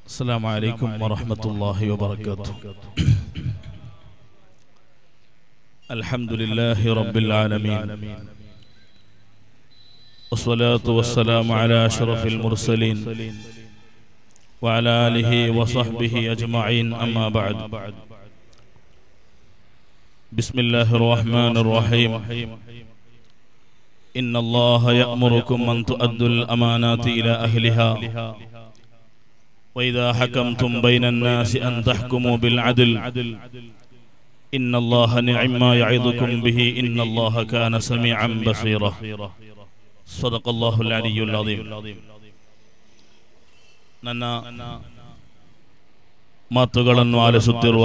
السلام عليكم ورحمة الله وبركاته الحمد لله رب العالمين والصلاة والسلام على أشرف المرسلين وعلى آله وصحبه أجمعين أما بعد بسم الله الرحمن الرحيم إن الله يأمركم أن تؤدوا الأمانات إلى أهلها وإذا حكمتم بين الناس أن تحكموا بالعدل إن الله نعم ما يعظكم به إن الله كان سميعا بصيرا صدق الله العلي العظيم ನನ್ನ ಮಾತುಗಳನ್ನು ಆಲಿಸುತ್ತಿರುವ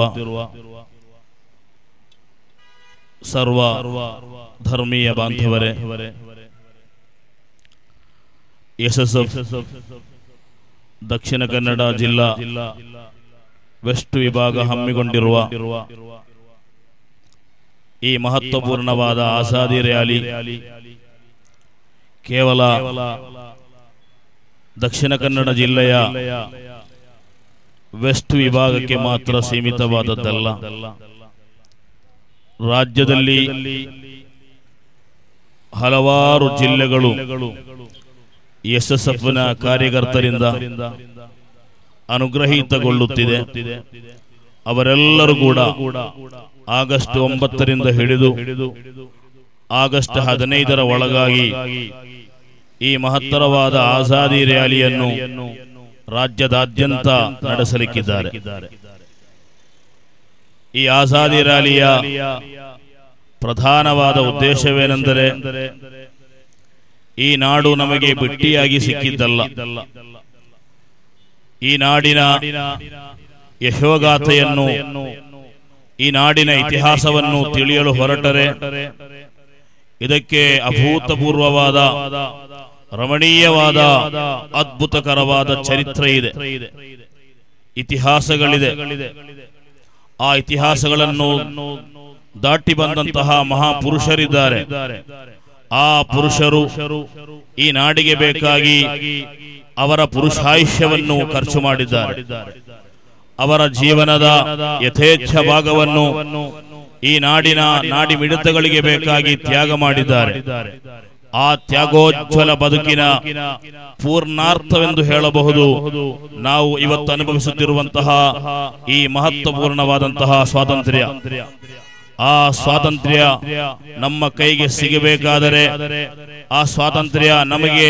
ಸರ್ವ ಧರ್ಮೀಯ ಬಾಂಧವರೇ ಎಸ್ಎಸ್ಎಫ್ ದಕ್ಷಿಣ ಕನ್ನಡ ಜಿಲ್ಲಾ ವೆಸ್ಟ್ ವಿಭಾಗ ಹಮ್ಮಿಕೊಂಡಿರುವ ಈ ಮಹತ್ವಪೂರ್ಣವಾದ ಆಜಾದಿ ರ್ಯಾಲಿ ಕೇವಲ ದಕ್ಷಿಣ ಕನ್ನಡ ಜಿಲ್ಲೆಯ ವೆಸ್ಟ್ ವಿಭಾಗಕ್ಕೆ ಮಾತ್ರ ಸೀಮಿತವಾದದ್ದಲ್ಲ ರಾಜ್ಯದಲ್ಲಿ ಹಲವಾರು ಜಿಲ್ಲೆಗಳು ಎಸ್ಎಸ್ಎಫ್ನ ಕಾರ್ಯಕರ್ತರಿಂದ ಅನುಗ್ರಹೀತಗೊಳ್ಳುತ್ತಿದೆ ಅವರೆಲ್ಲರೂ ಕೂಡ ಆಗಸ್ಟ್ ಒಂಬತ್ತರಿಂದ ಹಿಡಿದು ಆಗಸ್ಟ್ ಹದಿನೈದರ ಒಳಗಾಗಿ ಈ ಮಹತ್ತರವಾದ ಆಜಾದಿ ರ್ಯಾಲಿಯನ್ನು ರಾಜ್ಯದಾದ್ಯಂತ ನಡೆಸಲಿಕ್ಕಿದ್ದಾರೆ ಈ ಆಜಾದಿ ರ್ಯಾಲಿಯ ಪ್ರಧಾನವಾದ ಉದ್ದೇಶವೇನೆಂದರೆ ಈ ನಾಡು ನಮಗೆ ಬಿಟ್ಟಿಯಾಗಿ ಸಿಕ್ಕಿದ್ದಲ್ಲ ಈ ನಾಡಿನ ಯಶೋಗಾಥೆಯನ್ನು ಈ ನಾಡಿನ ಇತಿಹಾಸವನ್ನು ತಿಳಿಯಲು ಹೊರಟರೆ ಇದಕ್ಕೆ ಅಭೂತಪೂರ್ವವಾದ ರಮಣೀಯವಾದ ಅದ್ಭುತಕರವಾದ ಚರಿತ್ರೆ ಇದೆ ಇತಿಹಾಸಗಳಿದೆ ಆ ಇತಿಹಾಸಗಳನ್ನು ದಾಟಿ ಬಂದಂತಹ ಮಹಾಪುರುಷರಿದ್ದಾರೆ ಆ ಪುರುಷರು ಈ ನಾಡಿಗೆ ಬೇಕಾಗಿ ಅವರ ಪುರುಷಾಯುಷ್ಯವನ್ನು ಖರ್ಚು ಮಾಡಿದ್ದಾರೆ ಅವರ ಜೀವನದ ಯಥೇಚ್ಛ ಭಾಗವನ್ನು ಈ ನಾಡಿನ ನಾಡಿ ಮಿಡಿತಗಳಿಗೆ ಬೇಕಾಗಿ ತ್ಯಾಗ ಮಾಡಿದ್ದಾರೆ ಆ ತ್ಯಾಗೋಜ್ವಲ ಬದುಕಿನ ಪೂರ್ಣಾರ್ಥವೆಂದು ಹೇಳಬಹುದು ನಾವು ಇವತ್ತು ಅನುಭವಿಸುತ್ತಿರುವಂತಹ ಈ ಮಹತ್ವಪೂರ್ಣವಾದಂತಹ ಸ್ವಾತಂತ್ರ್ಯ ಆ ಸ್ವಾತಂತ್ರ್ಯ ನಮ್ಮ ಕೈಗೆ ಸಿಗಬೇಕಾದರೆ ಆ ಸ್ವಾತಂತ್ರ್ಯ ನಮಗೆ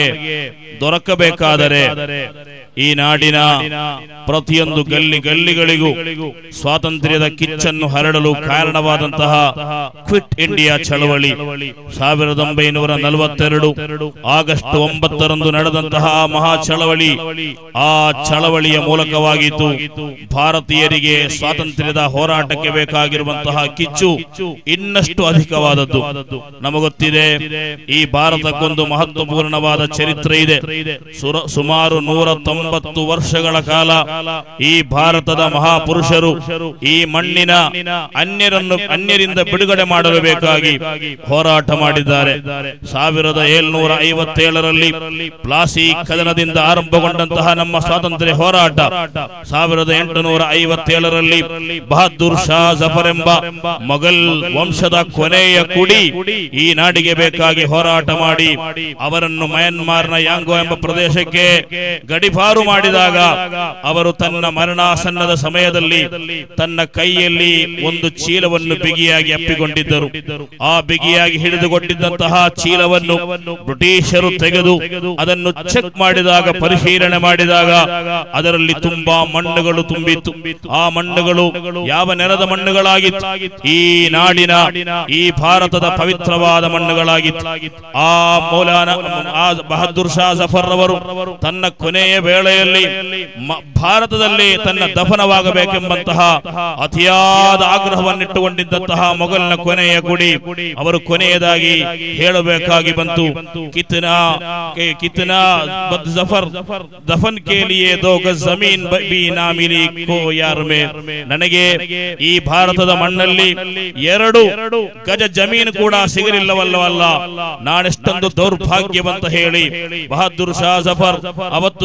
ದೊರಕಬೇಕಾದರೆ ಈ ನಾಡಿನ ಪ್ರತಿಯೊಂದು ಗಲ್ಲಿ ಗಲ್ಲಿಗಳಿಗೂ ಸ್ವಾತಂತ್ರ್ಯದ ಕಿಚ್ಚನ್ನು ಹರಡಲು ಕಾರಣವಾದಂತಹ ಕ್ವಿಟ್ ಇಂಡಿಯಾ ಚಳವಳಿ ಸಾವಿರದ ಒಂಬೈನೂರ ನಲವತ್ತೆರಡು ಆಗಸ್ಟ್ ಒಂಬತ್ತರಂದು ನಡೆದಂತಹ ಮಹಾ ಚಳವಳಿ ಆ ಚಳವಳಿಯ ಮೂಲಕವಾಗಿದ್ದು ಭಾರತೀಯರಿಗೆ ಸ್ವಾತಂತ್ರ್ಯದ ಹೋರಾಟಕ್ಕೆ ಬೇಕಾಗಿರುವಂತಹ ಕಿಚ್ಚು ಇನ್ನಷ್ಟು ಅಧಿಕವಾದದ್ದು ನಮಗೊತ್ತಿದೆ ಈ ಭಾರತಕ್ಕೊಂದು ಮಹತ್ವಪೂರ್ಣವಾದ ಚರಿತ್ರೆ ಇದೆ ಸುಮಾರು ನೂರ ತೊಂಬತ್ತು ವರ್ಷಗಳ ಕಾಲ ಈ ಭಾರತದ ಮಹಾಪುರುಷರು ಈ ಮಣ್ಣಿನ ಅನ್ಯರನ್ನು ಅನ್ಯರಿಂದ ಬಿಡುಗಡೆ ಮಾಡಲು ಬೇಕಾಗಿ ಹೋರಾಟ ಮಾಡಿದ್ದಾರೆ ಸಾವಿರದ ಏಳ್ನೂರ ಐವತ್ತೇಳರಲ್ಲಿ ಪ್ಲಾಸಿ ಕದನದಿಂದ ಆರಂಭಗೊಂಡಂತಹ ನಮ್ಮ ಸ್ವಾತಂತ್ರ್ಯ ಹೋರಾಟ ಸಾವಿರದ ಎಂಟುನೂರ ಐವತ್ತೇಳರಲ್ಲಿ ಬಹದ್ದೂರ್ ಶಾ ಜಫರ್ ಎಂಬ ಮೊಘಲ್ ವಂಶದ ಕೊನೆಯ ಕುಡಿ ಈ ನಾಡಿಗೆ ಬೇಕಾಗಿ ಹೋರಾಟ ಮಾಡಿ ಅವರನ್ನು ಮಯನ್ಮಾರ್ನ ಯಾಂಗೋ ಎಂಬ ಪ್ರದೇಶಕ್ಕೆ ಗಡಿಪಾರು ಮಾಡಿದಾಗ ಅವರು ತನ್ನ ಮರಣಾಸನ್ನದ ಸಮಯದಲ್ಲಿ ತನ್ನ ಕೈಯಲ್ಲಿ ಒಂದು ಚೀಲವನ್ನು ಬಿಗಿಯಾಗಿ ಅಪ್ಪಿಕೊಂಡಿದ್ದರು ಆ ಬಿಗಿಯಾಗಿ ಹಿಡಿದುಕೊಂಡಿದ್ದಂತಹ ಚೀಲವನ್ನು ಬ್ರಿಟಿಷರು ತೆಗೆದು ಅದನ್ನು ಚೆಕ್ ಮಾಡಿದಾಗ ಪರಿಶೀಲನೆ ಮಾಡಿದಾಗ ಅದರಲ್ಲಿ ತುಂಬಾ ಮಣ್ಣುಗಳು ತುಂಬಿತ್ತು ಆ ಮಣ್ಣುಗಳು ಯಾವ ನೆಲದ ಮಣ್ಣುಗಳಾಗಿತ್ತು ಈ ನಾಡಿನ ಈ ಭಾರತದ ಪವಿತ್ರವಾದ ಮಣ್ಣುಗಳಾಗಿತ್ತು ಆ ಮೌಲಾನ ಆ ಬಹದ್ದೂರ್ ಶಾ ಜಫರ್ ಅವರು ತನ್ನ ಕೊನೆಯ ವೇಳೆಯಲ್ಲಿ ಭಾರತದಲ್ಲಿ ತನ್ನ ದಫನವಾಗಬೇಕೆಂಬಂತಹ ಅತಿಯಾದ ಆಗ್ರಹವನ್ನಿಟ್ಟುಕೊಂಡಿದ್ದಂತಹ ಮೊಘಲ್ನ ಕೊನೆಯ ಗುಡಿ ಅವರು ಕೊನೆಯದಾಗಿ ಹೇಳಬೇಕಾಗಿ ಬಂತು ಕಿತ್ನಾ ಕಿತ್ನಾ ಜಫರ್ ದಫನ್ ಕೇಲಿಯೇ ದೋ ಗಜ್ ಜಮೀನ್ ಬಿ ನಾ ಮಿಲಿ ಕೋ ಯಾರ್ ಮೇ ನನಗೆ ಈ ಭಾರತದ ಮಣ್ಣಲ್ಲಿ ಎರಡು ಗಜ ಜಮೀನು ಕೂಡ ಸಿಗಲಿಲ್ಲವಲ್ಲವಲ್ಲ ನಾನೆಷ್ಟೊಂದು ದೌರ್ಭಾಗ್ಯವಂತ ಹೇಳಿ ಬಹದ್ದೂರ್ ಶಾ ಜಫರ್ ಅವತ್ತು ತಾನು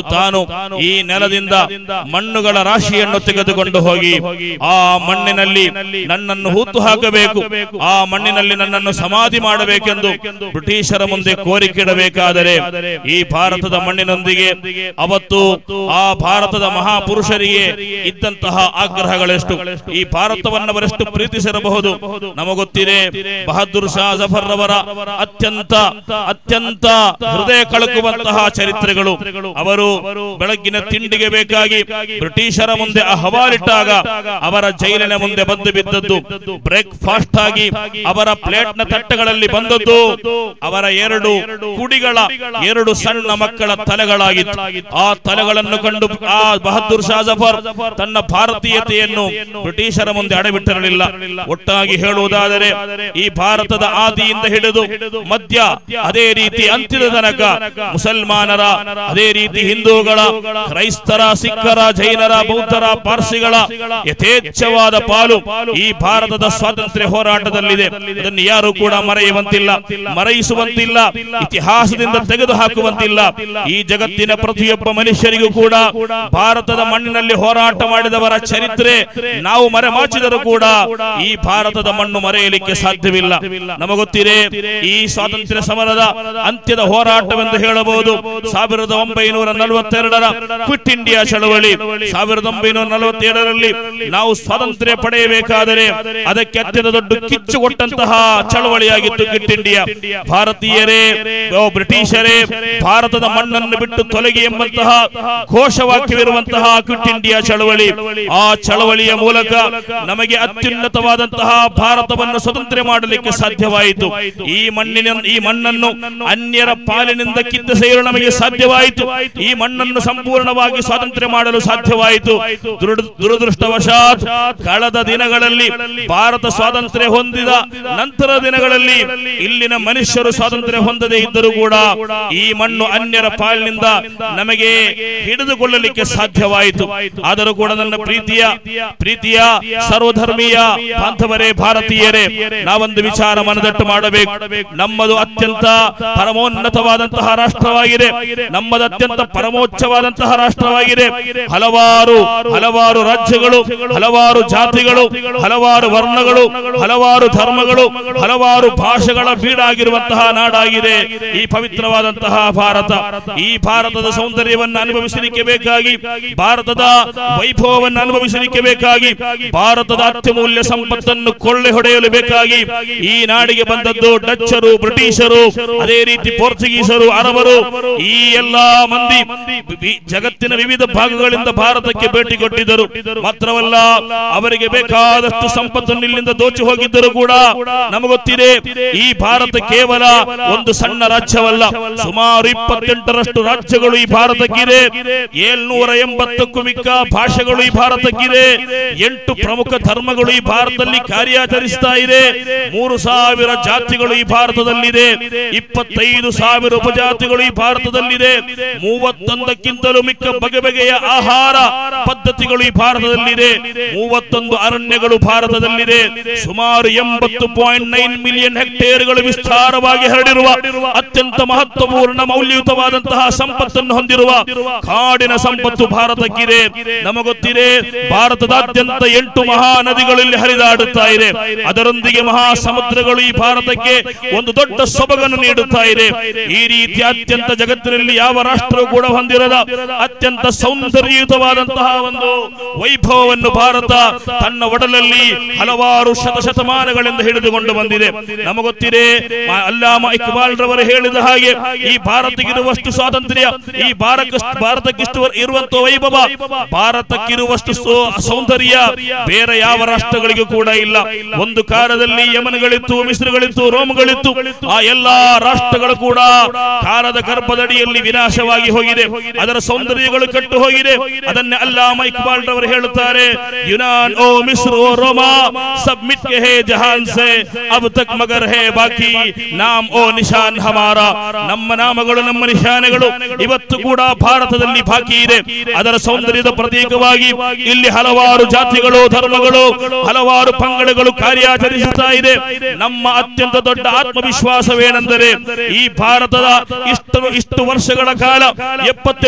ಈ ನೆಲದಿಂದ ಮಣ್ಣುಗಳ ರಾಶಿಯನ್ನು ತೆಗೆದುಕೊಂಡು ಹೋಗಿ ಆ ಮಣ್ಣಿನಲ್ಲಿ ನನ್ನನ್ನು ಹೂತು ಹಾಕಬೇಕು ಆ ಮಣ್ಣಿನಲ್ಲಿ ನನ್ನನ್ನು ಸಮಾಧಿ ಮಾಡಬೇಕೆಂದು ಬ್ರಿಟಿಷರ ಮುಂದೆ ಕೋರಿಕೆಯಿಡಬೇಕಾದರೆ ಈ ಭಾರತದ ಮಣ್ಣಿನೊಂದಿಗೆ ಅವತ್ತು ಆ ಭಾರತದ ಮಹಾಪುರುಷರಿಗೆ ಇದ್ದಂತಹ ಆಗ್ರಹಗಳೆಷ್ಟು ಈ ಭಾರತವನ್ನವರೆಷ್ಟು ಪ್ರೀತಿಸಿರಬಹುದು ನಮಗೊತ್ತಿದೆ ಬಹದ್ದೂರ್ ಶಾ ಜಫರ್ ರವರ ಅತ್ಯಂತ ಅತ್ಯಂತ ಹೃದಯ ಕಳಕುವಂತಹ ಚರಿತ್ರೆಗಳು ಅವರು ಬೆಳಗ್ಗಿನ ತಿಂಡಿಗೆ ಬೇಕಾಗಿ ಬ್ರಿಟಿಷರ ಮುಂದೆ ಅಹವಾಲಿಟ್ಟಾಗ ಅವರ ಜೈಲಿನ ಮುಂದೆ ಬಂದು ಬಿದ್ದದ್ದು ಬ್ರೇಕ್ಫಾಸ್ಟ್ ಆಗಿ ಅವರ ಪ್ಲೇಟ್ ನ ತಟ್ಟೆಗಳಲ್ಲಿ ಬಂದದ್ದು ಅವರ ಎರಡು ಕುಡಿಗಳ ಎರಡು ಸಣ್ಣ ಮಕ್ಕಳ ತಲೆಗಳಾಗಿತ್ತು ಆ ತಲೆಗಳನ್ನು ಕಂಡು ಆ ಬಹದ್ದೂರ್ ಶಾ ಜಫರ್ ತನ್ನ ಭಾರತೀಯತೆಯನ್ನು ಬ್ರಿಟಿಷರ ಮುಂದೆ ಅಡಬಿಟ್ಟಿರಲಿಲ್ಲ ಒಟ್ಟಾಗಿ ಹೇಳುವುದಾದರೆ ಈ ಭಾರತದ ಆದಿಯಿಂದ ಹಿಡಿದು ಮಧ್ಯ ಅದೇ ರೀತಿ ಅಂತ್ಯದ ತನಕ ಮುಸಲ್ಮಾನರ ಅದೇ ರೀತಿ ಹಿಂದೂಗಳ ಕ್ರೈಸ್ತರ ಸಿಖ್ಖರ ಜೈನರ ಬೌದ್ಧರ ಪಾರ್ಸಿಗಳ ಯಥೇಚ್ಛವಾದ ಪಾಲು ಈ ಭಾರತದ ಸ್ವಾತಂತ್ರ್ಯ ಹೋರಾಟದಲ್ಲಿದೆ ಇದನ್ನು ಯಾರು ಕೂಡ ಮರೆಯುವಂತಿಲ್ಲ ಮರೆಯಿಸುವಂತಿಲ್ಲ ಇತಿಹಾಸದಿಂದ ತೆಗೆದು ಹಾಕುವಂತಿಲ್ಲ ಈ ಜಗತ್ತಿನ ಪ್ರತಿಯೊಬ್ಬ ಮನುಷ್ಯರಿಗೂ ಕೂಡ ಭಾರತದ ಮಣ್ಣಿನಲ್ಲಿ ಹೋರಾಟ ಮಾಡಿದವರ ಚರಿತ್ರೆ ನಾವು ಮರೆಮಾಚಿದರೂ ಕೂಡ ಈ ಭಾರತದ ಮಣ್ಣು ಮರೆಯಲಿಕ್ಕೆ ಸಾಧ್ಯವಿಲ್ಲ ನಮಗೊತ್ತಿದೆ ಈ ಸ್ವಾತಂತ್ರ್ಯ ಸಮರದ ಅಂತ್ಯದ ಹೋರಾಟವೆಂದು ಹೇಳಬಹುದು ಸಾವಿರದ ಒಂಬೈನೂರ ನಲವತ್ತೆರಡರ ಕ್ವಿಟ್ ಇಂಡಿಯಾ ಚಳವಳಿ ಸಾವಿರದ ಒಂಬೈನೂರ ನಲವತ್ತೇಳರಲ್ಲಿ ನಾವು ಸ್ವಾತಂತ್ರ್ಯ ಪಡೆಯಬೇಕಾದರೆ ಅದಕ್ಕೆ ಅತ್ಯಂತ ದೊಡ್ಡ ಕಿಚ್ಚು ಕೊಟ್ಟಂತಹ ಚಳವಳಿಯಾಗಿತ್ತು ಕ್ವಿಟ್ ಇಂಡಿಯಾ ಭಾರತೀಯರೇ ಓ ಬ್ರಿಟಿಷರೇ ಭಾರತದ ಮಣ್ಣನ್ನು ಬಿಟ್ಟು ತೊಲಗಿ ಎಂಬಂತಹ ಘೋಷವಾಕ್ಯವಿರುವಂತಹ ಕ್ವಿಟ್ ಇಂಡಿಯಾ ಚಳವಳಿ ಆ ಚಳವಳಿಯ ಮೂಲಕ ನಮಗೆ ಅತ್ಯುನ್ನತವಾದಂತಹ ಭಾರತವನ್ನು ಸ್ವತಂತ್ರ ಮಾಡಲಿಕ್ಕೆ ಸಾಧ್ಯವಾಯಿತು ಈ ಮಣ್ಣಿನ ಈ ಮಣ್ಣನ್ನು ಅನ್ಯರ ಪಾಲಿನಿಂದ ಕಿತ್ತ ಸೇರಲು ನಮಗೆ ಸಾಧ್ಯವಾಯಿತು ಈ ಮಣ್ಣನ್ನು ಸಂಪೂರ್ಣವಾಗಿ ಸ್ವಾತಂತ್ರ್ಯ ಮಾಡಲು ಸಾಧ್ಯವಾಯಿತು ದುರದ್- ದುರದೃಷ್ಟವಶಾತ್ ಕಳೆದ ದಿನಗಳಲ್ಲಿ ಭಾರತ ಸ್ವಾತಂತ್ರ್ಯ ಹೊಂದಿದ ನಂತರ ದಿನಗಳಲ್ಲಿ ಇಲ್ಲಿನ ಮನುಷ್ಯರು ಸ್ವಾತಂತ್ರ್ಯ ಹೊಂದದೇ ಇದ್ದರೂ ಕೂಡ ಈ ಮಣ್ಣು ಅನ್ಯರ ಪಾಲಿನಿಂದ ನಮಗೆ ಹಿಡಿದುಕೊಳ್ಳಲಿಕ್ಕೆ ಸಾಧ್ಯವಾಯಿತು ಆದರೂ ಕೂಡ ನನ್ನ ಪ್ರೀತಿಯ ಪ್ರೀತಿಯ ಸರ್ವಧರ್ಮೀಯ ಬಾಂಧವರೇ ಭಾರತೀಯರೇ ನಾವೊಂದು ವಿಚಾರ ಮನದಟ್ಟು ಮಾಡಬೇಕು ನಮ್ಮದು ಅತ್ಯಂತ ಪರಮೋನ್ನತವಾದಂತಹ ರಾಷ್ಟ್ರವಾಗಿದೆ ನಮ್ಮದು ಅತ್ಯಂತ ಪರಮೋಚ್ಚವಾದಂತಹ ರಾಷ್ಟ್ರವಾಗಿದೆ ಹಲವಾರು ಹಲವಾರು ರಾಜ್ಯಗಳು ಹಲವಾರು ಜಾತಿಗಳು ಹಲವಾರು ವರ್ಣಗಳು ಹಲವಾರು ಧರ್ಮಗಳು ಹಲವಾರು ಭಾಷೆಗಳ ಬೀಡಾಗಿರುವಂತಹ ನಾಡಾಗಿದೆ ಈ ಪವಿತ್ರವಾದಂತಹ ಭಾರತ ಈ ಭಾರತದ ಸೌಂದರ್ಯವನ್ನು ಅನುಭವಿಸಲಿಕ್ಕೆ ಬೇಕಾಗಿ ಭಾರತದ ವೈಭವವನ್ನು ಅನುಭವಿಸಲಿಕ್ಕೆ ಬೇಕಾಗಿ ಭಾರತದ ಅತ್ಯಮೂಲ್ಯ ಸಂಪತ್ತನ್ನು ಕೊಳ್ಳೆ ಹೊಡೆಯಲು ಬೇಕಾಗಿ ಈ ನಾಡಿಗೆ ಬಂದದ್ದು ಡಚ್ಚರು ಬ್ರಿಟಿಷರು ಅದೇ ರೀತಿ ಪೋರ್ಚುಗೀಸರು ಅರಬರು ಈ ಎಲ್ಲಾ ಮಂದಿ ವಿ- ಜಗತ್ತಿನ ವಿವಿಧ ಭಾಗಗಳಿಂದ ಭಾರತಕ್ಕೆ ಭೇಟಿ ಕೊಟ್ಟಿದ್ದರು ಮಾತ್ರವಲ್ಲ ಅವರಿಗೆ ಬೇಕಾದಷ್ಟು ಸಂಪತ್ತನ್ನು ಇಲ್ಲಿಂದ ದೋಚಿ ಹೋಗಿದ್ದರು ಕೂಡ ನಮಗೊತ್ತಿದೆ ಈ ಭಾರತ ಕೇವಲ ಒಂದು ಸಣ್ಣ ರಾಜ್ಯವಲ್ಲ ಸುಮಾರು ಇಪ್ಪತ್ತೆಂಟರಷ್ಟು ರಾಜ್ಯಗಳು ಈ ಭಾರತಕ್ಕಿದೆ ಏಳ್ನೂರ ಎಂಬತ್ತಕ್ಕೂ ಮಿಕ್ಕ ಭಾಷೆಗಳು ಈ ಭಾರತಕ್ಕಿದೆ ಎಂಟು ಪ್ರಮುಖ ಧರ್ಮಗಳು ಈ ಭಾರತದಲ್ಲಿ ಕಾರ್ಯಾಚರಿಸ್ತಾ ಇದೆ ಮೂರು ಸಾವಿರ ಜಾತಿಗಳು ಈ ಭಾರತದಲ್ಲಿದೆ ಇಪ್ಪತ್ತೈದು ಸಾವಿರ ಉಪಜಾತಿಗಳು ಈ ಭಾರತದಲ್ಲಿದೆ ಮೂವತ್ತೊಂದಕ್ಕಿಂತಲೂ ಮಿಕ್ಕ ಬಗೆ ಬಗೆಯ ಆಹಾರ ಪದ್ಧತಿಗಳು ಈ ಭಾರತದಲ್ಲಿದೆ ಮೂವತ್ತೊಂದು ಅರಣ್ಯಗಳು ಭಾರತದಲ್ಲಿದೆ ಸುಮಾರು ಎಂಬತ್ತು ಪಾಯಿಂಟ್ ನೈನ್ ಮಿಲಿಯನ್ ಹೆಕ್ಟೇರ್ಗಳು ವಿಸ್ತಾರವಾಗಿ ಹರಡಿರುವ ಅತ್ಯಂತ ಮಹತ್ವಪೂರ್ಣ ಮೌಲ್ಯಯುತವಾದಂತಹ ಸಂಪತ್ತನ್ನು ಹೊಂದಿರುವ ಕಾಡಿನ ಸಂಪತ್ತು ಭಾರತಕ್ಕಿದೆ ನಮಗೊತ್ತಿದೆ ಭಾರತದಾದ್ಯಂತ ಎಂಟು ಮಹಾ ನದಿಗಳಲ್ಲಿ ಹರಿದಾಡುತ್ತಾ ಇದೆ ಅದರೊಂದಿಗೆ ಮಹಾ ಸಮುದ್ರಗಳು ಈ ಭಾರತಕ್ಕೆ ಒಂದು ದೊಡ್ಡ ಸೊಬಗನ್ನು ನೀಡುತ್ತಾ ಇದೆ ಈ ರೀತಿ ಅತ್ಯಂತ ಜಗತ್ತಿನಲ್ಲಿ ಯಾವ ರಾಷ್ಟ್ರವೂ ಕೂಡ ಹೊಂದಿರದ ಅತ್ಯಂತ ಸೌಂದರ್ಯಯುತವಾದಂತಹ ಒಂದು ವೈಭವವನ್ನು ಭಾರತ ತನ್ನ ಒಡಲಲ್ಲಿ ಹಲವಾರು ಶತಶತಮಾನಗಳಿಂದ ಹಿಡಿದುಕೊಂಡು ಬಂದಿದೆ ನಮಗೊತ್ತಿದೆ ಮ- ಅಲ್ಲಾಮ ಇಕ್ಬಾಲ್ ರವರು ಹೇಳಿದ ಹಾಗೆ ಈ ಭಾರತಕ್ಕಿರುವಷ್ಟು ಸ್ವಾತಂತ್ರ್ಯ ಈ ಭಾರತ ಭಾರತಕ್ಕಿಷ್ಟು ಇರುವಂತಹ ವೈಭವ ಭಾರತಕ್ಕಿರುವಷ್ಟು ಸೋ- ಸೌಂದರ್ಯ ಬೇರೆ ಯಾವ ರಾಷ್ಟ್ರಗಳಿಗೂ ಕೂಡ ಇಲ್ಲ ಒಂದು ಕಾಲದಲ್ಲಿ ಯಮನ್ಗಳಿತ್ತು ಮಿಸ್ರಗಳಿತ್ತು ರೋಮ್ಗಳಿತ್ತು ಆ ಎಲ್ಲಾ ರಾಷ್ಟ್ರಗಳು ಕೂಡ ಕಾಲದ ಗರ್ಭದಡಿಯಲ್ಲಿ ವಿನಾಶವಾಗಿ ಹೋಗಿದೆ ಅದರ ಸೌಂದರ್ಯಗಳು ಕಟ್ಟು ಹೋಗಿದೆ ಅದನ್ನೇ ಅಲ್ಲಾಮ ಇಕ್ಬಾಲ್ ರವರು ಹೇಳುತ್ತಾರೆ ಯುನಾನ್ ಓ ಮಿಸ್ರ ಓ ರೋಮಾ ಸಬ್ ಮಿಟ್ ಕೆ ಹೇ ಜಹಾನ್ ಸೆ ಅಬ್ ತಕ್ ಮಗರ್ ಹೇ ಬಾಕಿ ನಾಮ್ ಓ ನಿಶಾನ್ ಹಮಾರ ನಮ್ಮ ನಾಮಗಳು ನಮ್ಮ ನಿಶಾನೆಗಳು ಇವತ್ತು ಕೂಡ ಭಾರತದಲ್ಲಿ ಬಾಕಿ ಇದೆ ಅದರ ಸೌಂದರ್ಯದ ಪ್ರತೀಕವಾಗಿ ಇಲ್ಲಿ ಹಲವಾರು ಜಾತಿಗಳು ಧರ್ಮಗಳು ಹಲವಾರು ಪಂಗಡಗಳು ಕಾರ್ಯಾಚರಿಸುತ್ತಾ ಇದೆ ನಮ್ಮ ಅತ್ಯಂತ ದೊಡ್ಡ ಆತ್ಮವಿಶ್ವಾಸವೇನೆಂದರೆ ಈ ಭಾರತದ ಇಷ್ಟು ಇಷ್ಟು ವರ್ಷಗಳ ಕಾಲ ಎಪ್ಪತ್ತೆಂಟು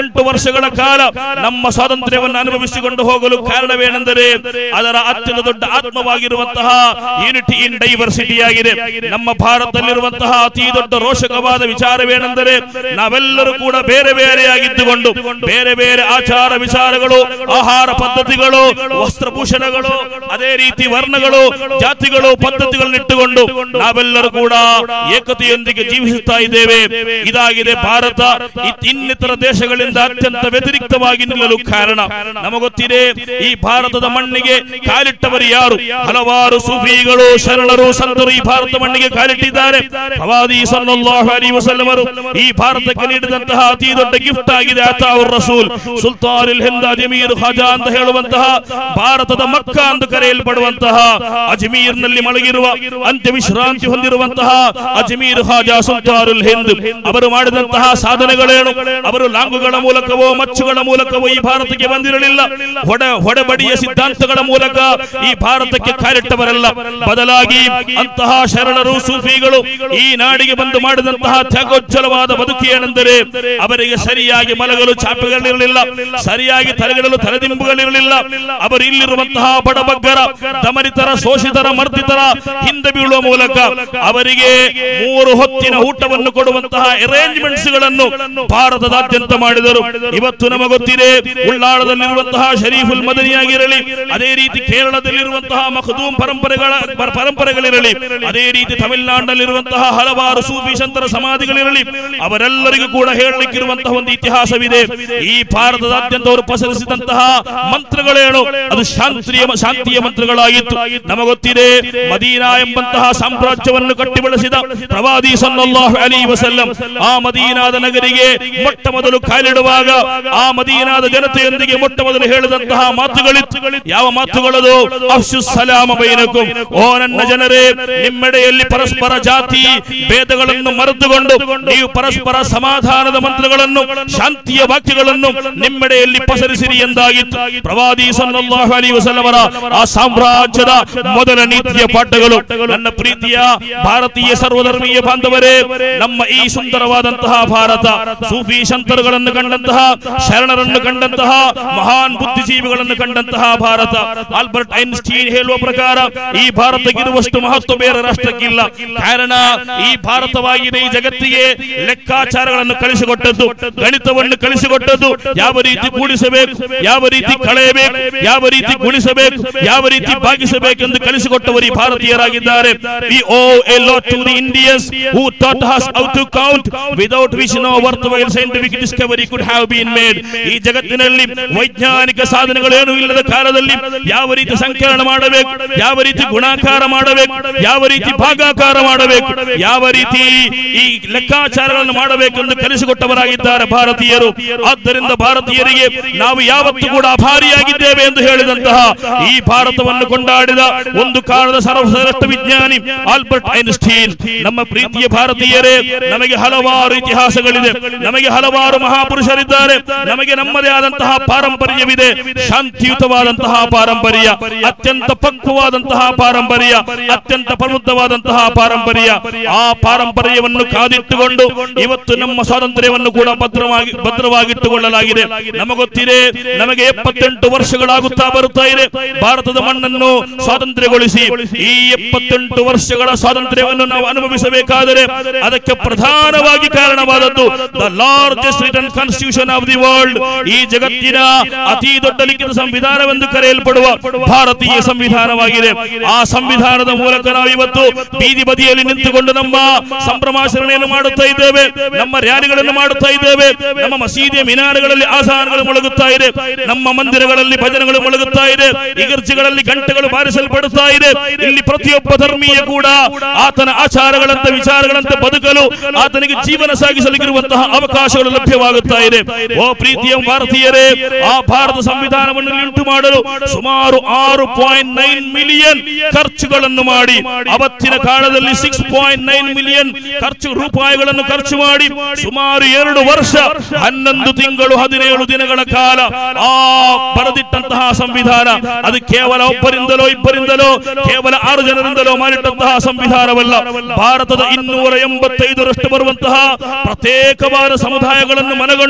ಎಪ್ಪತ್ತೆಂಟು ವರ್ಷಗಳ ಕಾಲ ನಮ್ಮ ಸ್ವಾತಂತ್ರ್ಯವನ್ನು ಅನುಭವಿಸಿಕೊಂಡು ಹೋಗಲು ಕಾರಣವೇನೆಂದರೆ ಅದರ ಅತ್ಯಂತ ದೊಡ್ಡ ಆತ್ಮವಾಗಿರುವಂತಹ ಯೂನಿಟಿ ಇನ್ ಡೈವರ್ಸಿಟಿ ಆಗಿದೆ ನಮ್ಮ ಭಾರತದಲ್ಲಿರುವಂತಹ ಅತಿ ದೊಡ್ಡ ರೋಷಕವಾದ ವಿಚಾರವೇನೆಂದರೆ ನಾವೆಲ್ಲರೂ ಕೂಡ ಬೇರೆ ಬೇರೆಯಾಗಿದ್ದುಕೊಂಡು ಬೇರೆ ಬೇರೆ ಆಚಾರ ವಿಚಾರಗಳು ಆಹಾರ ಪದ್ಧತಿಗಳು ವಸ್ತ್ರಭೂಷಣಗಳು ಅದೇ ರೀತಿ ವರ್ಣಗಳು ಜಾತಿಗಳು ಪದ್ಧತಿಗಳನ್ನಿಟ್ಟುಕೊಂಡು ನಾವೆಲ್ಲರೂ ಕೂಡ ಏಕತೆಯೊಂದಿಗೆ ಜೀವಿಸುತ್ತಾ ಇದ್ದೇವೆ ಇದಾಗಿದೆ ಭಾರತ ಇತ್- ಇನ್ನಿತರ ದೇಶಗಳಿಂದ ಅತ್ಯಂತ ವ್ಯತಿರಿಕ್ತವಾಗಿ ನಿಲ್ಲಲು ಕಾರಣ ನಮಗೊತ್ತಿದೆ ಈ ಭಾರತದ ಮಣ್ಣಿಗೆ ಕಾಲಿಟ್ಟವರು ಯಾರು ಹಲವಾರು ಸೂಫಿಗಳು ಶರಣರು ಸಂತರು ಈ ಭಾರತ ಮಣ್ಣಿಗೆ ಕಾಲಿಟ್ಟಿದ್ದಾರೆ ಪ್ರವಾದಿ ಸಲ್ಲಲ್ಲಾಹು ಅಲೈಹಿ ವಸಲ್ಲಮರು ಈ ಭಾರತಕ್ಕೆ ನೀಡಿದಂತಹ ಅತಿ ದೊಡ್ಡ ಗಿಫ್ಟ್ ಆಗಿದೆ ಅತಾವುರ್ ರಸೂಲ್ ಸುಲ್ತಾನುಲ್ ಹಿಂದ್ ಅಜ್ಮೀರ್ ಖಾಜಾ ಅಂತ ಹೇಳುವಂತಹ ಭಾರತದ ಮಕ್ಕ ಎಂದು ಕರೆಯಲ್ಪಡುವಂತಹ ಅಜ್ಮೀರ್ ನಲ್ಲಿ ಮಲಗಿರುವ ಅಂತ್ಯ ವಿಶ್ರಾಂತಿ ಹೊಂದಿರುವಂತಹ ಅಜ್ಮೀರ್ ಖಾಜಾ ಸುಲ್ತಾನುಲ್ ಹಿಂದ್ ಅವರು ಮಾಡಿದಂತಹ ಸಾಧನೆಗಳೇನು ಅವರು ಲಾಂಗುಗಳ ಮೂಲಕವೋ ಮಚ್ಚುಗಳ ಮೂಲಕವೋ ಈ ಭಾರತಕ್ಕೆ ಬಂದಿರಲಿಲ್ಲ ಹೊಡ ಹೊಡಬಡಿಯ ಸಿದ್ಧಾಂತಗಳ ಮೂಲಕ ಈ ಭಾರತಕ್ಕೆ ಕಾಲಿಟ್ಟವರಲ್ಲ ಬದಲಾಗಿ ಅಂತಹ ಶರಣರು ಸೂಫಿಗಳು ಈ ನಾಡಿಗೆ ಬಂದು ಮಾಡಿದಂತಹ ತ್ಯಾಗೋಜ್ವಲವಾದ ಬದುಕು ಏನೆಂದರೆ ಅವರಿಗೆ ಸರಿಯಾಗಿ ಮಲಗಲು ಚಾಪೆಗಳಿರಲಿಲ್ಲ ಸರಿಯಾಗಿ ತಲೆಗಿಡಲು ತಲೆದಿಂಬುಗಳಿರಲಿಲ್ಲ ಅವರು ಇಲ್ಲಿರುವಂತಹ ಬಡಬಗ್ಗರ ದಮನಿತರ ಶೋಷಿತರ ಮರ್ದಿತರ ಹಿಂದೆ ಬೀಳುವ ಮೂಲಕ ಅವರಿಗೆ ಮೂರು ಹೊತ್ತಿನ ಊಟವನ್ನು ಕೊಡುವಂತಹ ಅರೇಂಜ್ಮೆಂಟ್ಸ್ ಗಳನ್ನು ಭಾರತದಾದ್ಯಂತ ಮಾಡಿದರು ಇವತ್ತು ನಮಗೊತ್ತಿದೆ ಉಳ್ಳಾಳದಲ್ಲಿರುವಂತಹ ಶರೀಫುಲ್ ಮದನಿಯಾಗಿರಲಿ ಅದೇ ರೀತಿ ಕೇರಳದಲ್ಲಿರುವಂತಹ ಮಖದೂಮ್ ಪರಂಪರೆಗಳ ಪರ- ಪರಂಪರೆಗಳಿರಲಿ ಅದೇ ರೀತಿ ತಮಿಳುನಾಡಿನಲ್ಲಿರುವಂತಹ ಹಲವಾರು ಸೂಫಿ ಸಂತರ ಸಮಾಧಿಗಳಿರಲಿ ಅವರೆಲ್ಲರಿಗೂ ಕೂಡ ಹೇಳಲಿಕ್ಕಿರುವಂತಹ ಒಂದು ಇತಿಹಾಸವಿದೆ ಈ ಭಾರತದಾದ್ಯಂತ ಅವರು ಪಸರಿಸಿದಂತಹ ಮಂತ್ರಗಳೇನು ಅದು ಶಾಂತಿಯ ಶಾಂತಿಯ ಮಂತ್ರಗಳಾಗಿತ್ತು ನಮಗೊತ್ತಿದೆ ಮದೀನಾ ಎಂಬಂತಹ ಸಾಮ್ರಾಜ್ಯವನ್ನು ಕಟ್ಟಿ ಬೆಳೆಸಿದ ಪ್ರವಾದಿ ಸಲ್ಲಲ್ಲಾಹು ಅಲೈಹಿ ವಸಲ್ಲಂ ಆ ಮದೀನಾದ ನಗರಿಗೆ ಮೊಟ್ಟ ಮೊದಲು ಕಾಲಿಡುವಾಗ ಆ ಮದೀನಾದ ಜನತೆಯೊಂದಿಗೆ ಮೊಟ್ಟ ಮೊದಲು ಹೇಳಿದಂತಹ ಮಾತುಗಳಿತ್ತು ಯಾವ ಮಾತುಗಳದು ಅಫ್ಸು ಸಲಾಮ ಬೈನಕುಂ ಓ ನನ್ನ ಜನರೇ ನಿಮ್ಮೆಡೆಯಲ್ಲಿ ಪರಸ್ಪರ ಜಾತಿ ಭೇದಗಳನ್ನು ಮರೆತುಕೊಂಡು ನೀವು ಪರಸ್ಪರ ಸಮಾಧಾನದ ಮಂತ್ರಗಳನ್ನು ಶಾಂತಿಯ ವಾಕ್ಯಗಳನ್ನು ನಿಮ್ಮೆಡೆಯಲ್ಲಿ ಪಸರಿಸಿರಿ ಎಂದಾಗಿತ್ತು ಪ್ರವಾದಿ ಸಲ್ಲಲ್ಲಾಹು ಅಲೈಹಿ ವಸಲ್ಲಮರ ಆ ಸಾಮ್ರಾಜ್ಯದ ಮೊದಲ ನೀತಿಯ ಪಾಠಗಳು ನನ್ನ ಪ್ರೀತಿಯ ಭಾರತೀಯ ಸರ್ವಧರ್ಮೀಯ ಬಾಂಧವರೇ ನಮ್ಮ ಈ ಸುಂದರವಾದಂತಹ ಭಾರತ ಸೂಫಿ ಸಂತರುಗಳನ್ನು ಕಂಡಂತಹ ಶರಣರನ್ನು ಕಂಡಂತಹ ಮಹಾನ್ ಬುದ್ಧಿಜೀವಿಗಳನ್ನು ಕಂಡಂತಹ ಭಾರತ ಆಲ್ಬರ್ಟ್ ಐನ್ಸ್ಟೀನ್ ಹೇಳುವ ಪ್ರಕಾರ ಈ ಭಾರತಕ್ಕಿರುವಷ್ಟು ಮಹತ್ವ ಬೇರೆ ರಾಷ್ಟ್ರಕ್ಕಿಲ್ಲ ಕಾರಣ ಈ ಭಾರತವಾಗಿದೆ ಈ ಜಗತ್ತಿಗೆ ಲೆಕ್ಕಾಚಾರಗಳನ್ನು ಕಳಿಸಿಕೊಟ್ಟದ್ದು ಗಣಿತವನ್ನು ಕಳಿಸಿಕೊಟ್ಟದ್ದು ಯಾವ ರೀತಿ ಕೂಡಿಸಬೇಕು ಯಾವ ರೀತಿ ಕಳೆಯಬೇಕು ಯಾವ ರೀತಿ ಗುಣಿಸಬೇಕು ಯಾವ ರೀತಿ ಭಾಗಿಸಬೇಕೆಂದು ಕಲಿಸಿಕೊಟ್ಟವರು ಈ ಭಾರತೀಯರಾಗಿದ್ದಾರೆ We owe a lot to the Indians who taught us how to count without which no worthwhile scientific discovery could have been made. ಈ ಜಗತ್ತಿನಲ್ಲಿ ವೈಜ್ಞಾನಿಕ ಸಾಧನೆಗಳೇನು ಇಲ್ಲದ ಕಾಲದಲ್ಲಿ ಯಾವ ರೀತಿ ಸಂಕಲನ ಮಾಡಬೇಕು ಯಾವ ರೀತಿ ಗುಣಾಕಾರ ಮಾಡಬೇಕು ಯಾವ ರೀತಿ ಭಾಗಾಕಾರ ಮಾಡಬೇಕು ಯಾವ ರೀತಿ ಈ ಲೆಕ್ಕಾಚಾರಗಳನ್ನು ಮಾಡಬೇಕೆಂದು ಕಲಿಸಿಕೊಟ್ಟವರಾಗಿದ್ದಾರೆ ಭಾರತೀಯರು ಆದ್ದರಿಂದ ಭಾರತೀಯರಿಗೆ ನಾವು ಯಾವತ್ತೂ ಕೂಡ ಅಭಾರಿಯಾಗಿದ್ದೇವೆ ಎಂದು ಹೇಳಿದಂತಹ ಈ ಭಾರತವನ್ನು ಕೊಂಡಾಡಿದ ಒಂದು ಕಾಲದ ಸರ್ವಶ್ರೇಷ್ಠ ವಿಜ್ಞಾನಿ ಆಲ್ಬರ್ಟ್ ಐನ್ಸ್ಟೀನ್ ನಮ್ಮ ಪ್ರೀತಿಯ ಭಾರತೀಯರೇ ನಮಗೆ ಹಲವಾರು ಇತಿಹಾಸಗಳಿದೆ ನಮಗೆ ಹಲವಾರು ಮಹಾಪುರುಷರಿದ್ದಾರೆ ನಮಗೆ ನಮ್ಮದೇ ಆದಂತಹ ಪಾರಂಪರ್ಯವಿದೆ ಶಾಂತಿಯುತವಾದಂತಹ ಪಾರಂಪರ್ಯ ಅತ್ಯಂತ ಪಕ್ವವಾದಂತಹ ಪಾರಂಪರ್ಯ ಅತ್ಯಂತ ಪ್ರಬುದ್ಧವಾದಂತಹ ಪಾರಂಪರ್ಯ ಆ ಪಾರಂಪರ್ಯವನ್ನು ಕಾದಿಟ್ಟುಕೊಂಡು ಇವತ್ತು ನಮ್ಮ ಸ್ವಾತಂತ್ರ್ಯವನ್ನು ಕೂಡ ಭದ್ರವಾಗಿ ಭದ್ರವಾಗಿಟ್ಟುಕೊಳ್ಳಲಾಗಿದೆ ನಮಗೊತ್ತಿದೆ ನಮಗೆ ಎಪ್ಪತ್ತೆಂಟು ವರ್ಷಗಳಾಗುತ್ತಾ ಬರುತ್ತಾ ಇದೆ ಭಾರತದ ಮಣ್ಣನ್ನು ಸ್ವಾತಂತ್ರ್ಯಗೊಳಿಸಿ ಈ ಎಪ್ಪತ್ತೆಂಟು ವರ್ಷಗಳ ಸ್ವಾತಂತ್ರ್ಯವನ್ನು ನಾವು ಅನುಭವಿಸಬೇಕಾದರೆ ಅದಕ್ಕೆ ಪ್ರಧಾನವಾಗಿ ಕಾರಣವಾದದ್ದು the largest written constitution of the world ಈ ಜಗತ್ತಿನ ಅತಿ ದೊಡ್ಡ ಲಿಖಿತ ಸಂವಿಧಾನವೆಂದು ಕರೆಯಲ್ಪಡುವ ಭಾರತೀಯ ಸಂವಿಧಾನವಾಗಿದೆ ಆ ಸಂವಿಧಾನದ ಮೂಲಕ ನಾವು ಇವತ್ತು ಬೀದಿ ಬದಿಯಲ್ಲಿ ನಿಂತುಕೊಂಡು ನಮ್ಮ ಸಂಭ್ರಮಾಚರಣೆಯನ್ನು ಮಾಡುತ್ತಾ ಇದ್ದೇವೆ ನಮ್ಮ ರ್ಯಾಲಿಗಳನ್ನು ಮಾಡುತ್ತಾ ಇದ್ದೇವೆ ನಮ್ಮ ಮಸೀದಿಯ ಮಿನಾರಗಳಲ್ಲಿ ಆಸಾನಗಳು ಮೊಳಗುತ್ತಾ ಇದೆ ನಮ್ಮ ಮಂದಿರಗಳಲ್ಲಿ ಭಜನೆಗಳು ಮೊಳಗುತ್ತಾ ಇದೆ ಇಗರ್ಜಿಗಳಲ್ಲಿ ಗಂಟೆಗಳು ಬಾರಿಸಲ್ಪಡುತ್ತಾ ಇದೆ ಇಲ್ಲಿ ಪ್ರತಿಯೊಬ್ಬ ಧರ್ಮೀಯ ಕೂಡ ಆತನ ಆಚಾರಗಳಂತೆ ವಿಚಾರಗಳಂತೆ ಬದುಕಲು ಆತನಿಗೆ ಜೀವನ ಸಾಗಿಸಲಿರುವಂತಹ ಅವಕಾಶಗಳು ಲಭ್ಯವಾಗುತ್ತಾ ಇದೆ ಓ ಪ್ರೀತಿಯ ಭಾರತೀಯರೇ ಆ ಭಾರತ ಸಂವಿಧಾನವನ್ನು ಉಂಟು ಮಾಡಲು ಸುಮಾರು ಆರು ಪಾಯಿಂಟ್ ನೈನ್ ಮಿಲಿಯನ್ ಖರ್ಚುಗಳನ್ನು ಮಾಡಿ ಅವತ್ತಿನ ಕಾಲದಲ್ಲಿ ಸಿಕ್ಸ್ ಪಾಯಿಂಟ್ ನೈನ್ ಮಿಲಿಯನ್ ಖರ್ಚು ರೂಪಾಯಿಗಳನ್ನು ಖರ್ಚು ಮಾಡಿ ಸುಮಾರು ಎರಡು ವರ್ಷ ಹನ್ನೊಂದು ತಿಂಗಳು ಹದಿನೇಳು ದಿನಗಳ ಕಾಲ ಆ ಬರೆದಿಟ್ಟಂತಹ ಸಂವಿಧಾನ ಅದು ಕೇವಲ ಒಬ್ಬರಿಂದಲೋ ಇಬ್ಬರಿಂದಲೋ ಕೇವಲ ಆರು ಜನರಿಂದಲೋ ಮಾಡಿಟ್ಟಂತಹ ಸಂವಿಧಾನವಲ್ಲ ಭಾರತದ ಇನ್ನೂರ ಎಂಬತ್ತೈದರಷ್ಟು ಬರುವಂತಹ ಪ್ರತ್ಯೇಕವಾದ ಸಮುದಾಯಗಳನ್ನು ಮನಗಂಡು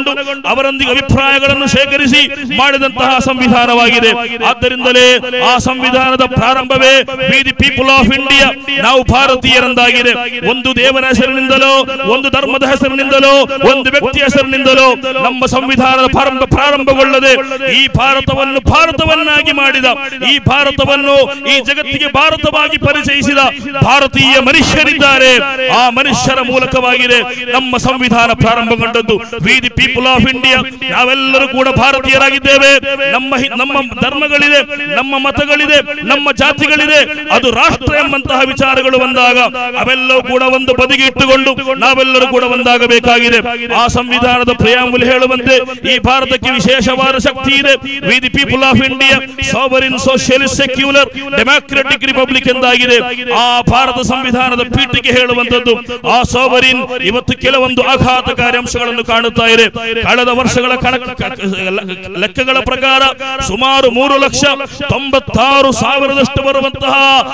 ಅವರೊಂದಿಗೆ ಅಭಿಪ್ರಾಯಗಳನ್ನು ಶೇಖರಿಸಿ ಮಾಡಿದಂತಹ ಸಂವಿಧಾನವಾಗಿದೆ ಆದ್ದರಿಂದಲೇ ಆ ಸಂವಿಧಾನದ ಪ್ರಾರಂಭವೇ we the people of India ನಾವು ಭಾರತೀಯರಂದಾಗಿದೆ ಒಂದು ದೇವರ ಹೆಸರಿನಿಂದಲೋ ಒಂದು ಧರ್ಮದ ಹೆಸರಿನಿಂದಲೋ ಒಂದು ವ್ಯಕ್ತಿಯ ಹೆಸರಿನಿಂದಲೋ ನಮ್ಮ ಸಂವಿಧಾನದ ಪ್ರಾರಂಭ ಪ್ರಾರಂಭಗೊಳ್ಳದೆ ಈ ಭಾರತವನ್ನು ಭಾರತವನ್ನಾಗಿ ಮಾಡಿದ ಈ ಭಾರತವನ್ನು ಈ ಜಗತ್ತಿಗೆ ಭಾರತವಾಗಿ ಪರಿಚಯಿಸಿದ ಭಾರತೀಯ ಮನುಷ್ಯರಿದ್ದಾರೆ ಆ ಮನುಷ್ಯರ ಮೂಲಕವಾಗಿದೆ ನಮ್ಮ ಸಂವಿಧಾನ ಪ್ರಾರಂಭಗೊಂಡದ್ದು we the people of India ನಾವೆಲ್ಲರೂ ಕೂಡ ಭಾರತೀಯರಾಗಿದ್ದೇವೆ ನಮ್ಮ ಹಿ- ನಮ್ಮ ಧರ್ಮಗಳಿದೆ ನಮ್ಮ ಮತಗಳಿದೆ ನಮ್ಮ ಜಾತಿಗಳಿದೆ ಅದು ರಾಷ್ಟ್ರ ಎಂಬಂತಹ ವಿಚಾರಗಳು ಬಂದಾಗ ಅವೆಲ್ಲವೂ ಕೂಡ ಒಂದು ಬದಿಗೆ ಇಟ್ಟುಕೊಂಡು ನಾವೆಲ್ಲರೂ ಕೂಡ ಒಂದಾಗಬೇಕಾಗಿದೆ ಆ ಸಂವಿಧಾನದ ಪ್ರಿಯಾಂಬುಲ್ ಹೇಳುವಂತೆ ಈ ಭಾರತಕ್ಕೆ ವಿಶೇಷವಾದ ಶಕ್ತಿ ಇದೆ we the people of India sovereign socialist secular democratic republic ಎಂದಾಗಿದೆ ಆ ಭಾರತ ಸಂವಿಧಾನದ ಪೀಠಿಗೆ ಹೇಳುವಂತದ್ದು ಆ ಸಾವರಿನ್ ಇವತ್ತು ಕೆಲವೊಂದು ಆಘಾತಕಾರಿ ಅಂಶಗಳನ್ನು ಕಾಣುತ್ತಾ ಇದೆ ಕಳೆದ ವರ್ಷಗಳ ಕಣಕ್- ಕ- ಕ- ಲೆಕ್ಕಗಳ ಪ್ರಕಾರ ಸುಮಾರು ಮೂರು ಲಕ್ಷ ತೊಂಬತ್ತಾರು ಸಾವಿರದಷ್ಟು ಬರುವಂತಹ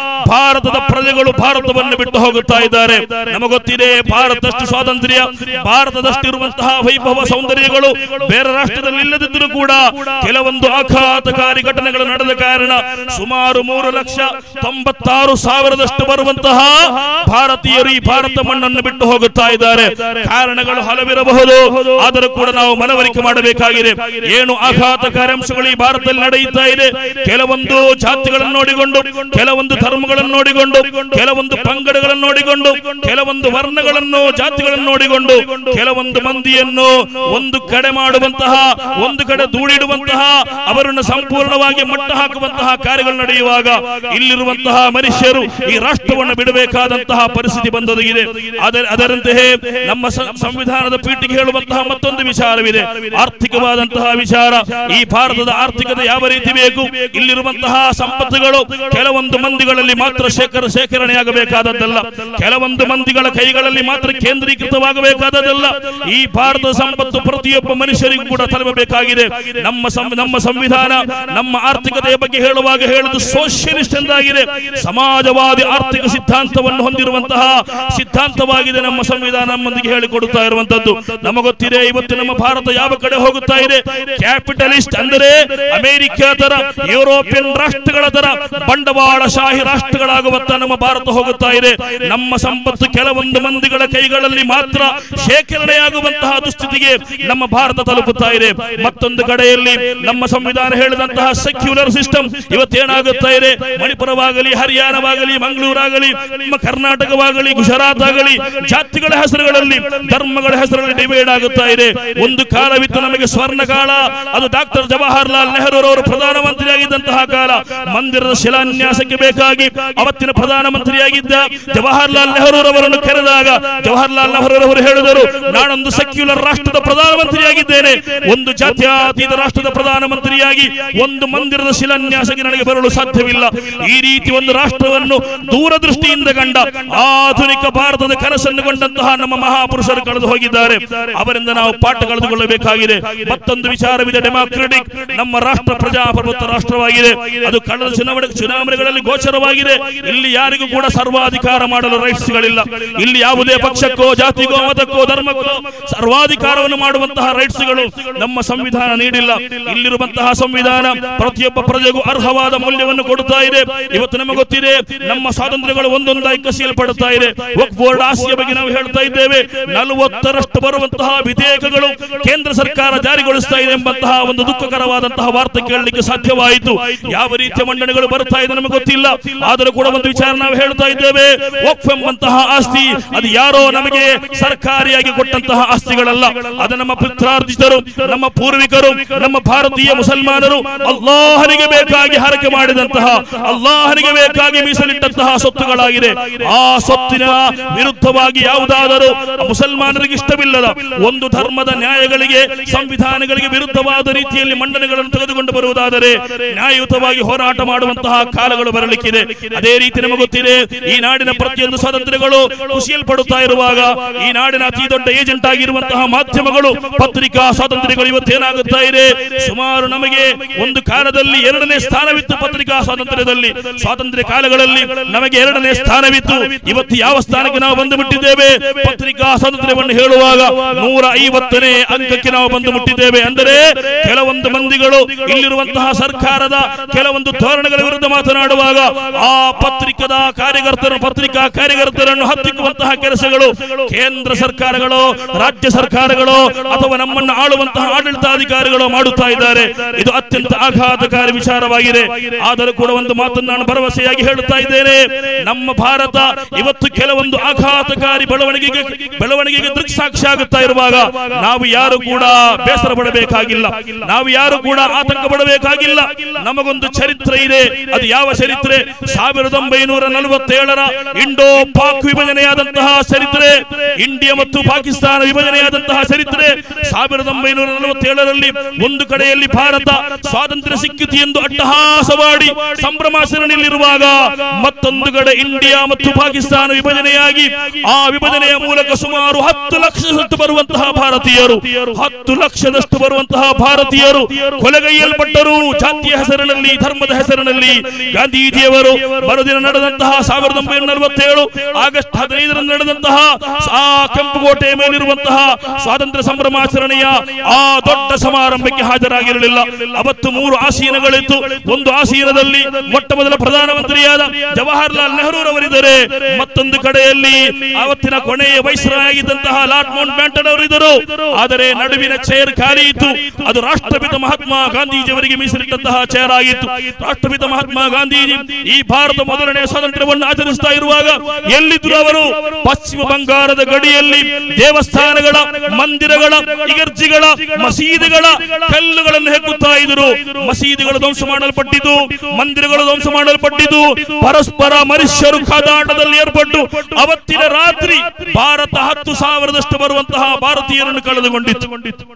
ಭಾರತದ ಪ್ರಜೆಗಳು ಭಾರತವನ್ನು ಬಿಟ್ಟು ಹೋಗುತ್ತಾ ಇದ್ದಾರೆ ನಮಗೊತ್ತಿದೆ ಭಾರತದಷ್ಟು ಸ್ವಾತಂತ್ರ್ಯ ಭಾರತದಷ್ಟು ಇರುವಂತಹ ವೈಭವ ಸೌಂದರ್ಯಗಳು ಬೇರೆ ರಾಷ್ಟ್ರದಲ್ಲಿ ಇಲ್ಲದಿದ್ದರೂ ಕೂಡ ಕೆಲವೊಂದು ಆಘಾತಕಾರಿ ಘಟನೆಗಳು ನಡೆದ ಕಾರಣ ಸುಮಾರು ಮೂರು ಲಕ್ಷ ತೊಂಬತ್ತಾರು ಸಾವಿರದಷ್ಟು ಬರುವಂತಹ ಭಾರತೀಯರು ಈ ಭಾರತ ಮಣ್ಣನ್ನು ಬಿಟ್ಟು ಹೋಗುತ್ತಾ ಇದ್ದಾರೆ ಕಾರಣಗಳು ಹಲವಿರಬಹುದು ಆದರೂ ಕೂಡ ನಾವು ಮನವರಿಕೆ ಮಾಡಬೇಕಾಗಿದೆ ಏನು ಆಘಾತಕಾರಿ ಅಂಶಗಳು ಈ ಭಾರತದಲ್ಲಿ ನಡೆಯುತ್ತಾ ಇದೆ ಕೆಲವೊಂದು ಜಾತಿಗಳನ್ನು ನೋಡಿಕೊಂಡು ಕೆಲವೊಂದು ಧರ್ಮಗಳನ್ನು ನೋಡಿಕೊಂಡು ಕೆಲವೊಂದು ಪಂಗಡಗಳನ್ನು ನೋಡಿಕೊಂಡು ಕೆಲವೊಂದು ವರ್ಣಗಳನ್ನು ಜಾತಿಗಳನ್ನು ನೋಡಿಕೊಂಡು ಕೆಲವೊಂದು ಮಂದಿಯನ್ನು ಒಂದು ಕಡೆ ಮಾಡುವಂತಹ ಒಂದು ಕಡೆ ದೂಡಿಡುವಂತಹ ಅವರನ್ನು ಸಂಪೂರ್ಣವಾಗಿ ಮಟ್ಟ ಹಾಕುವಂತಹ ಕಾರ್ಯಗಳು ನಡೆಯುವಾಗ ಇಲ್ಲಿರುವಂತಹ ಮನುಷ್ಯರು ಈ ರಾಷ್ಟ್ರವನ್ನು ಬಿಡಬೇಕಾದಂತಹ ಪರಿಸ್ಥಿತಿ ಬಂದೊದಗಿದೆ ಅದರ- ಅದರಂತೆಯೇ ನಮ್ಮ ಸ- ಸಂವಿಧಾನದ ಪೀಠಿಗೆ ಹೇಳುವಂತಹ ಮತ್ತೊಂದು ವಿಚಾರವಿದೆ ಆರ್ಥಿಕವಾದಂತಹ ವಿಚಾರ ಈ ಭಾರತದ ಆರ್ಥಿಕತೆ ಯಾವ ರೀತಿ ಬೇಕು ಇಲ್ಲಿರುವಂತಹ ಸಂಪತ್ತುಗಳು ಕೆಲವೊಂದು ಮಂದಿಗಳಲ್ಲಿ ಮಾತ್ರ ಶೇಖರ ಶೇಖರಣೆಯಾಗಬೇಕಾದದ್ದಲ್ಲ ಕೆಲವೊಂದು ಮಂದಿಗಳ ಕೈಗಳಲ್ಲಿ ಮಾತ್ರ ಕೇಂದ್ರೀಕೃತವಾಗಬೇಕಾದದ್ದಲ್ಲ ಈ ಭಾರತದ ಸಂಪತ್ತು ಪ್ರತಿಯೊಬ್ಬ ಮನುಷ್ಯರಿಗೂ ಕೂಡ ತಲುಪಬೇಕಾಗಿದೆ ನಮ್ಮ ಸಂ- ನಮ್ಮ ಸಂವಿಧಾನ ನಮ್ಮ ಆರ್ಥಿಕತೆಯ ಬಗ್ಗೆ ಹೇಳುವಾಗ ಹೇಳುವುದು ಸೋಷಿಯಲಿಸ್ಟ್ ಎಂದಾಗಿದೆ ಸಮಾಜವಾದಿ ಆರ್ಥಿಕ ಸಿದ್ಧಾಂತವನ್ನು ಹೊಂದಿರುವಂತಹ ಸಿದ್ಧಾಂತವಾಗಿದೆ ನಮ್ಮ ಸಂವಿಧಾನ ನಮ್ಮೊಂದಿಗೆ ಹೇಳಿಕೊಡುತ್ತಾ ಇರುವಂತದ್ದು ನಮಗೊತ್ತಿದೆ ಇವತ್ತು ನಮ್ಮ ಭಾರತ ಯಾವ ಕಡೆ ಹೋಗುತ್ತಾ ಇದೆ ಕ್ಯಾಪಿಟಲಿಸ್ಟ್ ಅಂದರೆ ಅಮೆರಿಕ ತರ ಯುರೋಪಿಯನ್ ರಾಷ್ಟ್ರಗಳ ತರ ಬಂಡವಾಳಶಾಹಿ ರಾಷ್ಟ್ರಗಳಾಗುವತ್ತ ನಮ್ಮ ಭಾರತ ಹೋಗುತ್ತಾ ಇದೆ ನಮ್ಮ ಸಂಪತ್ತು ಕೆಲವೊಂದು ಮಂದಿಗಳ ಕೈಗಳಲ್ಲಿ ಮಾತ್ರ ಶೇಖರಣೆಯಾಗುವಂತಹ ದುಸ್ಥಿತಿಗೆ ನಮ್ಮ ಭಾರತ ತಲುಪುತ್ತಾ ಇದೆ ಮತ್ತೊಂದು ಕಡೆಯಲ್ಲಿ ನಮ್ಮ ಸಂವಿಧಾನ ಹೇಳಿದಂತಹ ಸೆಕ್ಯುಲರ್ ಸಿಸ್ಟಮ್ ಇವತ್ತೇನಾಗುತ್ತಾ ಇದೆ ಮಣಿಪುರವಾಗಲಿ ಹರಿಯಾಣವಾಗಲಿ ಮಂಗಳೂರಾಗಲಿ ನಮ್ಮ ಕರ್ನಾಟಕವಾಗಲಿ ಗುಜರಾತ್ ಆಗಲಿ ಜಾತಿಗಳ ಹೆಸರುಗಳಲ್ಲಿ ಧರ್ಮಗಳ ಹೆಸರುಗಳಲ್ಲಿ ಡಿವೈಡ್ ಆಗುತ್ತಾ ಇದೆ ಒಂದು ಕಾಲವಿತ್ತು ನಮಗೆ ಸ್ವರ್ಣ ಕಾಲ ಅದು ಡಾಕ್ಟರ್ ಜವಾಹರ್ಲಾಲ್ ನೆಹರು ಅವರು ಪ್ರಧಾನಮಂತ್ರಿಯಾಗಿದ್ದಂತಹ ಕಾಲ ಮಂದಿರದ ಶಿಲಾನ್ಯಾಸಕ್ಕೆ ಬೇಕಾಗಿ ಅವತ್ತಿನ ಪ್ರಧಾನಮಂತ್ರಿಯಾಗಿದ್ದ ಜವಾಹರ್ಲಾಲ್ ನೆಹರು ಅವರನ್ನು ಕರೆದಾಗ ಜವಾಹರ್ಲಾಲ್ ನೆಹರು ಅವರು ಹೇಳಿದರು ನಾನೊಂದು ಸೆಕ್ಯುಲರ್ ರಾಷ್ಟ್ರದ ಪ್ರಧಾನಮಂತ್ರಿಯಾಗಿದ್ದೇನೆ ಒಂದು ಜಾತ್ಯತೀತ ರಾಷ್ಟ್ರದ ಪ್ರಧಾನಮಂತ್ರಿಯಾಗಿ ಒಂದು ಮಂದಿರದ ಶಿಲಾನ್ಯಾಸಕ್ಕೆ ನನಗೆ ಬರಲು ಸಾಧ್ಯವಿಲ್ಲ ಈ ರೀತಿ ಒಂದು ರಾಷ್ಟ್ರವನ್ನು ದೂರದೃಷ್ಟಿಯಿಂದ ಕಂಡ ಆಧುನಿಕ ಭಾರತದ ಕನಸನ್ನು ಕೊಂಡಂತಹ ನಮ್ಮ ಮಹಾಪುರುಷರು ಕಳೆದು ಹೋಗಿದ್ದಾರೆ ಅವರಿಂದ ನಾವು ಪಾಠ ಕಳೆದುಕೊಳ್ಳಬೇಕಾಗಿದೆ ಮತ್ತೊಂದು ವಿಚಾರವಿದೆ ಡೆಮಾಕ್ರೆಟಿಕ್ ನಮ್ಮ ರಾಷ್ಟ್ರ ಪ್ರಜಾಪ್ರಭುತ್ವ ರಾಷ್ಟ್ರವಾಗಿದೆ ಅದು ಕಳೆದ ಚುನಾವಣೆ ಚುನಾವಣೆಗಳಲ್ಲಿ ಗೋಚರವಾಗಿದೆ ಇಲ್ಲಿ ಯಾರಿಗೂ ಕೂಡ ಸರ್ವಾಧಿಕಾರ ಮಾಡಲು ರೈಟ್ಸ್ ಗಳಿಲ್ಲ ಇಲ್ಲಿ ಯಾವುದೇ ಪಕ್ಷಕ್ಕೋ ಜಾತಿಗೋ ಮತಕ್ಕೋ ಧರ್ಮಕ್ಕೋ ಸರ್ವಾಧಿಕಾರವನ್ನು ಮಾಡುವಂತಹ ರೈಟ್ಸ್ ಗಳು ನಮ್ಮ ಸಂವಿಧಾನ ನೀಡಿಲ್ಲ ಇಲ್ಲಿರುವಂತಹ ಸಂವಿಧಾನ ಪ್ರತಿಯೊಬ್ಬ ಪ್ರಜೆಗೂ ಅರ್ಹವಾದ ಮೌಲ್ಯವನ್ನು ಕೊಡುತ್ತಾ ಇದೆ ಇವತ್ತು ನಮಗೆ ಗೊತ್ತಿದೆ ನಮ್ಮ ಸ್ವಾತಂತ್ರ್ಯಗಳು ಒಂದೊಂದಾಗಿ ಕಸಿಯಲ್ಪಡುತ್ತಾ ಇದೆ ವಕ್ಫ್ ಬೋರ್ಡ್ ಆಸ್ತಿಯ ಬಗ್ಗೆ ನಾವು ಹೇಳ್ತಾ ಇದ್ದೇವೆ ನಲವತ್ತರಷ್ಟು ಬರುವಂತಹ ವಿಧೇಯಕಗಳು ಕೇಂದ್ರ ಸರ್ಕಾರ ಜಾರಿಗೊಳಿಸ್ತಾ ಇದೆ ಎಂಬಂತಹ ಒಂದು ದುಃಖಕರವಾದಂತಹ ವಾರ್ತೆ ಕೇಳಲಿಕ್ಕೆ ಸಾಧ್ಯವಾಯಿತು ಯಾವ ರೀತಿಯ ಮಂಡನೆಗಳು ಬರ್ತಾ ಇದೆ ನಮಗೆ ಗೊತ್ತಿಲ್ಲ ಆದರೂ ಕೂಡ ಒಂದು ವಿಚಾರ ನಾವು ಹೇಳ್ತಾ ಇದ್ದೇವೆ ವಕ್ಫ್ ಎಂಬಂತಹ ಆಸ್ತಿ ಅದು ಯಾರೋ ನಮಗೆ ಸರ್ಕಾರಿಯಾಗಿ ಕೊಟ್ಟಂತಹ ಆಸ್ತಿಗಳಲ್ಲ ಅದು ನಮ್ಮ ಪಿತ್ರಾರ್ಜಿತರು ನಮ್ಮ ಪೂರ್ವಿಕರು ನಮ್ಮ ಭಾರತೀಯ ಮುಸಲ್ಮಾನರು ಅಲ್ಲಾಹನಿಗೆ ಬೇಕಾಗಿ ಹರಕೆ ಮಾಡಿದಂತಹ ಅಲ್ಲಾಹನಿಗೆ ಬೇಕಾಗಿ ಮೀಸಲಿಟ್ಟಂತಹ ಸೊತ್ತುಗಳಾಗಿದೆ ಆ ಸೊತ್ತಿನ ವಿರುದ್ಧವಾಗಿ ಯಾವುದಾದರೂ ಮುಸಲ್ಮಾನರಿಗೆ ಇಷ್ಟವಿಲ್ಲದ ಒಂದು ಧರ್ಮದ ನ್ಯಾಯಗಳಿಗೆ ಸಂವಿಧಾನಗಳಿಗೆ ವಿರುದ್ಧವಾದ ರೀತಿಯಲ್ಲಿ ಮಂಡನೆಗಳನ್ನು ತೆಗೆದುಕೊಂಡು ಬರುವುದಾದರೆ ನ್ಯಾಯಯುತವಾಗಿ ಹೋರಾಟ ಮಾಡುವಂತಹ ಕಾಲಗಳು ಬರಲಿಕ್ಕಿದೆ ಅದೇ ರೀತಿ ನಮಗೆ ಗೊತ್ತಿದೆ ಈ ನಾಡಿನ ಪ್ರತಿಯೊಂದು ಸ್ವಾತಂತ್ರ್ಯಗಳು ಕುಸಿಯಲ್ಪಡುತ್ತಾ ಇರುವಾಗ ಈ ನಾಡಿನ ಅತಿ ದೊಡ್ಡ ಏಜೆಂಟ್ ಆಗಿರುವಂತಹ ಮಾಧ್ಯಮಗಳು ಪತ್ರಿಕಾ ಸ್ವಾತಂತ್ರ್ಯಗಳು ಇವತ್ತೇನಾಗುತ್ತಾ ಇದೆ ಸುಮಾರು ನಮಗೆ ಒಂದು ಕಾಲದಲ್ಲಿ ಎರಡನೇ ಸ್ಥಾನವಿತ್ತು ಪತ್ರಿಕಾ ಸ್ವಾತಂತ್ರ್ಯದಲ್ಲಿ ಸ್ವಾತಂತ್ರ್ಯ ಕಾಲಗಳಲ್ಲಿ ನಮಗೆ ಎರಡನೇ ಸ್ಥಾನವಿತ್ತು ಇವತ್ತು ಯಾವ ಸ್ಥಾನಕ್ಕೆ ನಾವು ಬಂದು ಬಿಟ್ಟಿದ್ದೇವೆ ಪತ್ರಿಕಾ ಸ್ವಾತಂತ್ರ್ಯವನ್ನು ಹೇಳುವಾಗ ನೂರ ಐವತ್ತು ಐವತ್ತನೇ ಅಂಕಕ್ಕೆ ನಾವು ಬಂದು ಮುಟ್ಟಿದ್ದೇವೆ ಅಂದರೆ ಕೆಲವೊಂದು ಮಂದಿಗಳು ಇಲ್ಲಿರುವಂತಹ ಸರ್ಕಾರದ ಕೆಲವೊಂದು ಧೋರಣೆಗಳ ವಿರುದ್ಧ ಮಾತನಾಡುವಾಗ ಆ ಪತ್ರಿಕದ ಕಾರ್ಯಕರ್ತರು ಪತ್ರಿಕಾ ಕಾರ್ಯಕರ್ತರನ್ನು ಹತ್ತಿಕ್ಕುವಂತಹ ಕೆಲಸಗಳು ಕೇಂದ್ರ ಸರ್ಕಾರಗಳು ರಾಜ್ಯ ಸರ್ಕಾರಗಳು ಅಥವಾ ನಮ್ಮನ್ನು ಆಳುವಂತಹ ಆಡಳಿತಾಧಿಕಾರಿಗಳು ಮಾಡುತ್ತಾ ಇದ್ದಾರೆ ಇದು ಅತ್ಯಂತ ಆಘಾತಕಾರಿ ವಿಚಾರವಾಗಿದೆ ಆದರೂ ಕೂಡ ಒಂದು ಮಾತನ್ನು ನಾನು ಭರವಸೆಯಾಗಿ ಹೇಳುತ್ತಾ ಇದ್ದೇನೆ ನಮ್ಮ ಭಾರತ ಇವತ್ತು ಕೆಲವೊಂದು ಆಘಾತಕಾರಿ ಬೆಳವಣಿಗೆಗೆ ಬೆಳವಣಿಗೆಗೆ ದೃಕ್ಸಾಕ್ಷಿ ಆಗುತ್ತಾ ಇರುವಾಗ ನಾವು ಯಾರು ಕೂಡ ಬೇಸರ ಪಡಬೇಕಾಗಿಲ್ಲ ನಾವು ಯಾರು ಕೂಡ ಆತಂಕ ಪಡಬೇಕಾಗಿಲ್ಲ ನಮಗೊಂದು ಚರಿತ್ರೆ ಇದೆ ಅದು ಯಾವ ಚರಿತ್ರೆ ಸಾವಿರದ ಒಂಬೈನೂರ ನಲವತ್ತೇಳರ ಇಂಡೋ ಪಾಕ್ ವಿಭಜನೆಯಾದಂತಹ ಚರಿತ್ರೆ ಇಂಡಿಯಾ ಮತ್ತು ಪಾಕಿಸ್ತಾನ ವಿಭಜನೆಯಾದಂತಹ ಚರಿತ್ರೆ ಸಾವಿರದ ಒಂಬೈನೂರ ನಲವತ್ತೇಳರಲ್ಲಿ ಒಂದು ಕಡೆಯಲ್ಲಿ ಭಾರತ ಸ್ವಾತಂತ್ರ್ಯ ಸಿಕ್ಕಿತು ಎಂದು ಅಟ್ಟಹಾಸವಾಡಿ ಸಂಭ್ರಮಾಚರಣೆಯಲ್ಲಿರುವಾಗ ಮತ್ತೊಂದು ಕಡೆ ಇಂಡಿಯಾ ಮತ್ತು ಪಾಕಿಸ್ತಾನ ವಿಭಜನೆಯಾಗಿ ಆ ವಿಭಜನೆಯ ಮೂಲಕ ಸುಮಾರು ಹತ್ತು ಲಕ್ಷದಷ್ಟು ಬರುವಂತಹ ಭಾರತೀಯರು ಹತ್ತು ಲಕ್ಷದಷ್ಟು ಬರುವಂತಹ ಭಾರತೀಯರು ಕೊಲೆಗೈಯಲ್ಪಟ್ಟರು ಜಾತಿಯ ಹೆಸರಿನಲ್ಲಿ ಧರ್ಮದ ಹೆಸರಿನಲ್ಲಿ ಗಾಂಧೀಜಿಯವರು ಮರುದಿನ ನಡೆದಂತಹ ಸಾವಿರದ ಒಂಬೈನೂರ ನಲವತ್ತೇಳು ಆಗಸ್ಟ್ ಹದಿನೈದರಂದು ನಡೆದಂತಹ ಆ ಕೆಂಪುಕೋಟೆಯ ಮೇಲಿರುವಂತಹ ಸ್ವಾತಂತ್ರ್ಯ ಸಂಭ್ರಮಾಚರಣೆಯ ಆ ದೊಡ್ಡ ಸಮಾರಂಭಕ್ಕೆ ಹಾಜರಾಗಿರಲಿಲ್ಲ ಅವತ್ತು ಮೂರು ಆಸೀನಗಳಿತ್ತು ಒಂದು ಆಸೀನದಲ್ಲಿ ಮೊಟ್ಟ ಮೊದಲ ಪ್ರಧಾನಮಂತ್ರಿಯಾದ ಜವಾಹರ್ಲಾಲ್ ನೆಹರೂರವರಿದ್ದರೆ ಮತ್ತೊಂದು ಕಡೆಯಲ್ಲಿ ಅವತ್ತಿನ ಕೊನೆಯ ವಯಸ್ಸರಾಗಿದ್ದಂತಹ ಲಾರ್ಡ್ ಮೌಂಟ್ ಬ್ಯಾಂಟನ್ ಅವರಿದ್ದರು ಆದರೆ ನಡುವಿನ ಚೇರ್ ಖಾಲಿ ಇತ್ತು ಅದು ರಾಷ್ಟ್ರಪಿತ ಮಹಾತ್ಮ ಗಾಂಧೀಜಿಯವರಿಗೆ ಮೀಸಲಿಟ್ಟಂತಹ ಚೇರ್ ಆಗಿತ್ತು ರಾಷ್ಟ್ರಪಿತ ಮಹಾತ್ಮ ಗಾಂಧೀಜಿ ಈ ಭಾರತ ಮೊದಲನೇ ಸ್ವಾತಂತ್ರ್ಯವನ್ನು ಆಚರಿಸ್ತಾ ಇರುವಾಗ ಎಲ್ಲಿದ್ರು ಅವರು ಪಶ್ಚಿಮ ಬಂಗಾಳದ ಗಡಿಯಲ್ಲಿ ದೇವಸ್ಥಾನಗಳ ಮಂದಿರಗಳ ಇಗರ್ಜಿಗಳ ಮಸೀದಿಗಳ ಕಲ್ಲುಗಳನ್ನು ಹೆಕ್ಕುತ್ತಾ ಇದ್ರು ಮಸೀದಿಗಳು ಧ್ವಂಸ ಮಾಡಲ್ಪಟ್ಟಿದ್ದು ಮಂದಿರಗಳು ಧ್ವಂಸ ಮಾಡಲ್ಪಟ್ಟಿದ್ದು ಪರಸ್ಪರ ಮನುಷ್ಯರು ಕಾದಾಟದಲ್ಲಿ ಏರ್ಪಟ್ಟು ಅವತ್ತಿನ ರಾತ್ರಿ ಭಾರತ ಹತ್ತು ಸಾವಿರದಷ್ಟು ಬರುವಂತಹ ಭಾರತೀಯರನ್ನು ಕಳೆದುಕೊಂಡಿತ್ತು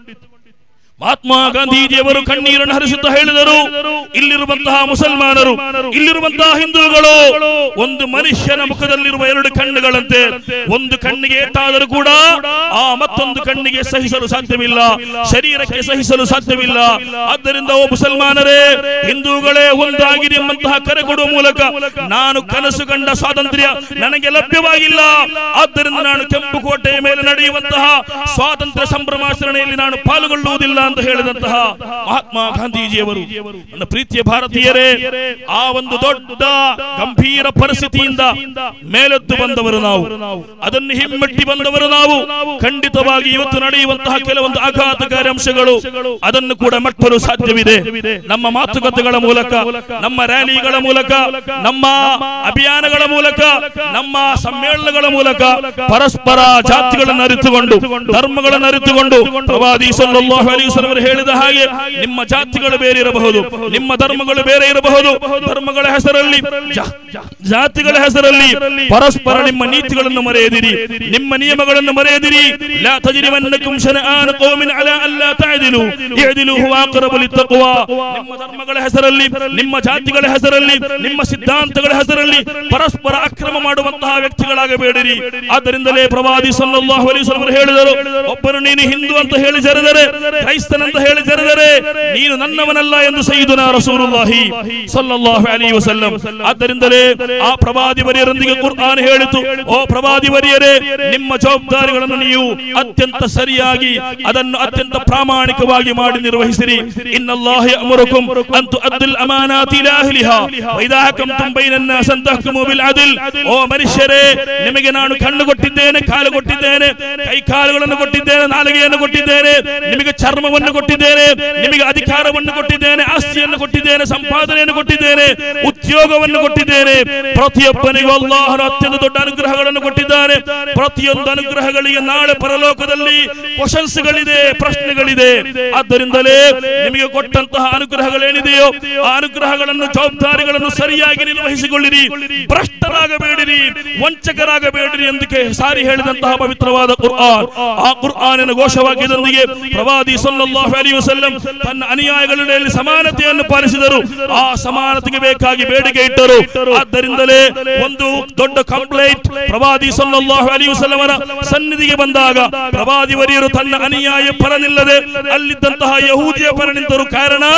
ಮಹಾತ್ಮ ಗಾಂಧೀಜಿಯವರು ಕಣ್ಣೀರನ್ನು ಹರಿಸುತ್ತಾ ಹೇಳಿದರು ಇಲ್ಲಿರುವಂತಹ ಮುಸಲ್ಮಾನರು ಇಲ್ಲಿರುವಂತಹ ಹಿಂದೂಗಳು ಒಂದು ಮನುಷ್ಯನ ಮುಖದಲ್ಲಿರುವ ಎರಡು ಕಣ್ಣುಗಳಂತೆ ಒಂದು ಕಣ್ಣಿಗೆ ಏಟಾದರೂ ಕೂಡ ಆ ಮತ್ತೊಂದು ಕಣ್ಣಿಗೆ ಸಹಿಸಲು ಸಾಧ್ಯವಿಲ್ಲ ಶರೀರಕ್ಕೆ ಸಹಿಸಲು ಸಾಧ್ಯವಿಲ್ಲ ಆದ್ದರಿಂದ ಓ ಮುಸಲ್ಮಾನರೇ ಹಿಂದೂಗಳೇ ಒಂದಾಗಿರಿ ಎಂಬಂತಹ ಕರೆ ಕೊಡುವ ಮೂಲಕ ನಾನು ಕನಸು ಕಂಡ ಸ್ವಾತಂತ್ರ್ಯ ನನಗೆ ಲಭ್ಯವಾಗಿಲ್ಲ ಆದ್ದರಿಂದ ನಾನು ಕೆಂಪು ಕೋಟೆಯ ಮೇಲೆ ನಡೆಯುವಂತಹ ಸ್ವಾತಂತ್ರ್ಯ ಸಂಭ್ರಮಾಚರಣೆಯಲ್ಲಿ ನಾನು ಪಾಲ್ಗೊಳ್ಳುವುದಿಲ್ಲ ಅಂತ ಹೇಳಿದಂತಹ ಮಹಾತ್ಮ ಗಾಂಧೀಜಿಯವರು ನನ್ನ ಪ್ರೀತಿಯ ಭಾರತೀಯರೇ ಆ ಒಂದು ದೊಡ್ಡ ಗಂಭೀರ ಪರಿಸ್ಥಿತಿಯಿಂದ ಮೇಲೆದ್ದು ಬಂದವರು ನಾವು ಅದನ್ನು ಹಿಮ್ಮೆಟ್ಟಿ ಬಂದವರು ನಾವು ಖಂಡಿತವಾಗಿ ಇವತ್ತು ನಡೆಯುವಂತಹ ಕೆಲವೊಂದು ಆಘಾತಕಾರಿ ಅಂಶಗಳು ಅದನ್ನು ಕೂಡ ಮಟ್ಟಲು ಸಾಧ್ಯವಿದೆ ನಮ್ಮ ಮಾತುಕತೆಗಳ ಮೂಲಕ ನಮ್ಮ ರ್ಯಾಲಿಗಳ ಮೂಲಕ ನಮ್ಮ ಅಭಿಯಾನಗಳ ಮೂಲಕ ನಮ್ಮ ಸಮ್ಮೇಳನಗಳ ಮೂಲಕ ಪರಸ್ಪರ ಜಾತಿಗಳನ್ನು ಅರಿತುಕೊಂಡು ಧರ್ಮಗಳನ್ನು ಅರಿತುಕೊಂಡು ಪ್ರವಾದಿ ಸಲ್ಲಲ್ಲಾಹು ಅಲೈಹಿ ವಸಲ್ಲಂ ಅವರು ಹೇಳಿದ ಹಾಗೆ ನಿಮ್ಮ ಜಾತಿಗಳು ಬೇರೆ ಇರಬಹುದು ನಿಮ್ಮ ಧರ್ಮಗಳು ಬೇರೆ ಇರಬಹುದು ಧರ್ಮಗಳ ಹೆಸರಲ್ಲಿ ಜಾ- ಜಾತಿಗಳ ಹೆಸರಲ್ಲಿ ಪರಸ್ಪರ ನಿಮ್ಮ ನೀತಿಗಳನ್ನು ಮರೆಯದಿರಿ ನಿಮ್ಮ ನಿಯಮಗಳನ್ನು ಮರೆಯದಿರಿ ಲಾ ತಜ್ರಿಮನ್ನಕುಂ ಶನಆನ ಕೌಮಿನ್ ಅಲಾ ಅಲ್ಲಾ ತಅದಿಲು ಇಅದಿಲು ಹುವ ಅಕ್ರಬು ಲಿತ್ತಕ್ವಾ ನಿಮ್ಮ ಧರ್ಮಗಳ ಹೆಸರಲ್ಲಿ ನಿಮ್ಮ ಜಾತಿಗಳ ಹೆಸರಲ್ಲಿ ನಿಮ್ಮ ಸಿದ್ಧಾಂತಗಳ ಹೆಸರಲ್ಲಿ ಪರಸ್ಪರ ಅಕ್ರಮ ಮಾಡುವಂತಹ ವ್ಯಕ್ತಿಗಳಾಗಬೇಡಿರಿ ಆದ್ದರಿಂದಲೇ ಪ್ರವಾದಿ ಸಲ್ಲಲ್ಲಾಹು ಅಲೈಹಿ ವಸಲ್ಲಂ ಅವರು ಹೇಳಿದರು ಒಬ್ಬನು ನೀನು ಹಿಂದೂ ಅಂತ ಹೇಳಿ ಜರೆದರೆ ಕ್ರೈಸ್ತನಂತ ಹೇಳಿ ಜರೆದರೆ ನೀನು ನನ್ನವನಲ್ಲ ಎಂದು ಸೈದುನಾ ರಸೂಲುಲ್ಲಾಹಿ ಸಲ್ಲಲ್ಲಾಹು ಅಲೈಹಿ ವಸಲ್ಲಂ ಆದ್ದರಿಂದಲೇ ಆ ಪ್ರವಾದಿ ವರಿಯರೊಂದಿಗೆ ಕುರ್ಆನ್ ಹೇಳಿತು ಓ ಪ್ರವಾದಿ ವರಿಯರೇ ನಿಮ್ಮ ಜವಾಬ್ದಾರಿಗಳನ್ನು ನೀವು ಅತ್ಯಂತ ಸರಿಯಾಗಿ ಅದನ್ನು ಅತ್ಯಂತ ಪ್ರಾಮಾಣಿಕವಾಗಿ ಮಾಡಿ ನಿರ್ವಹಿಸಿರಿ ಇನ್ನಲ್ಲಾಹ ಯಅಮುರುಕುಂ ಅನ್ ತುಅದ್ದುಲ್ ಅಮಾನಾತಿ ಇಲಾ ಅಹ್ಲಿಹಾ ವೈದಾ ಹಕಮ್ತುಂ ಬೈನನ್ ನಾಸ್ ಅನ್ ತಹ್ಕುಮು ಬಿಲ್ ಅದ್ಲ್ ಓ ಮನುಷ್ಯರೇ ನಿಮಗೆ ನಾನು ಕಣ್ಣು ಕೊಟ್ಟಿದ್ದೇನೆ ಕಾಲು ಕೊಟ್ಟಿದ್ದೇನೆ ಕೈ ಕಾಲುಗಳನ್ನು ಕೊಟ್ಟಿದ್ದೇನೆ ನಾಲಿಗೆಯನ್ನು ಕೊಟ್ಟಿದ್ದೇನೆ ನಿಮಗೆ ಚರ್ಮವನ್ನು ಕೊಟ್ಟಿದ್ದೇನೆ ನಿಮಗೆ ಅಧಿಕಾರವನ್ನು ಕೊಟ್ಟಿದ್ದೇನೆ ಆಸ್ತಿಯನ್ನು ಕೊಟ್ಟಿದ್ದೇನೆ ಸಂಪಾದನೆಯನ್ನು ಕೊಟ್ಟಿದ್ದೇನೆ ಉದ್ಯೋಗವನ್ನು ಕೊಟ್ಟಿದ್ದೇನೆ ಪ್ರತಿಯೊಬ್ಬನಿಗೂ ಅಲ್ಲಾಹನ ಅತ್ಯಂತ ದೊಡ್ಡ ಅನುಗ್ರಹಗಳನ್ನು ಕೊಟ್ಟಿದ್ದಾನೆ ಪ್ರತಿಯೊಂದು ಅನುಗ್ರಹಗಳಿಗೆ ನಾಳೆ ಪರಲೋಕದಲ್ಲಿ ಕ್ವಶನ್ಸ್ಗಳಿದೆ ಪ್ರಶ್ನೆಗಳಿದೆ ಆದ್ದರಿಂದಲೇ ನಿಮಗೆ ಕೊಟ್ಟಂತಹ ಅನುಗ್ರಹಗಳೇನಿದೆಯೋ ಆ ಅನುಗ್ರಹಗಳನ್ನು ಜವಾಬ್ದಾರಿಗಳನ್ನು ಸರಿಯಾಗಿ ನಿರ್ವಹಿಸಿಕೊಳ್ಳಿರಿ ಭ್ರಷ್ಟರಾಗಬೇಡಿರಿ ವಂಚಕರಾಗಬೇಡಿರಿ ಎಂದಕ್ಕೆ ಸಾರಿ ಹೇಳಿದಂತಹ ಪವಿತ್ರವಾದ ಕುರ್ಆನ್ ಆ ಕುರ್ಆನಿನ ಘೋಷವಾಕ್ಯದೊಂದಿಗೆ ಪ್ರವಾದಿ ಸಲ್ಲಲ್ಲಾಹು ಅಲೈಹಿ ವಸಲ್ಲಂ ತನ್ನ ಅನುಯಾಯಿಗಳಲ್ಲಿ ಸಮಾನತೆಯನ್ನು ಪಾಲಿಸಿದರು ಆ ಸಮಾನತೆಗೆ ಬೇಕಾಗಿ ಬೇಡಿಕೆ ಇಟ್ಟರು ಆದ್ದರಿಂದಲೇ ಒಂದು ದೊಡ್ಡ ಕಂಪ್ಲೇಂಟ್ ಪ್ರವಾದಿ ಸಲ್ಲಲ್ಲಾಹು ಅಲೈಹಿ ವಸಲ್ಲಮರ ಸನ್ನಿಧಿಗೆ ಬಂದಾಗ ಪ್ರವಾದಿ ವರಿಯರು ತನ್ನ ಅನುಯಾಯ ಪರ ನಿಲ್ಲದೆ ಅಲ್ಲಿದ್ದಂತಹ ಯಹೂದಿಯ ಪರ ನಿಂತರು ಕಾರಣ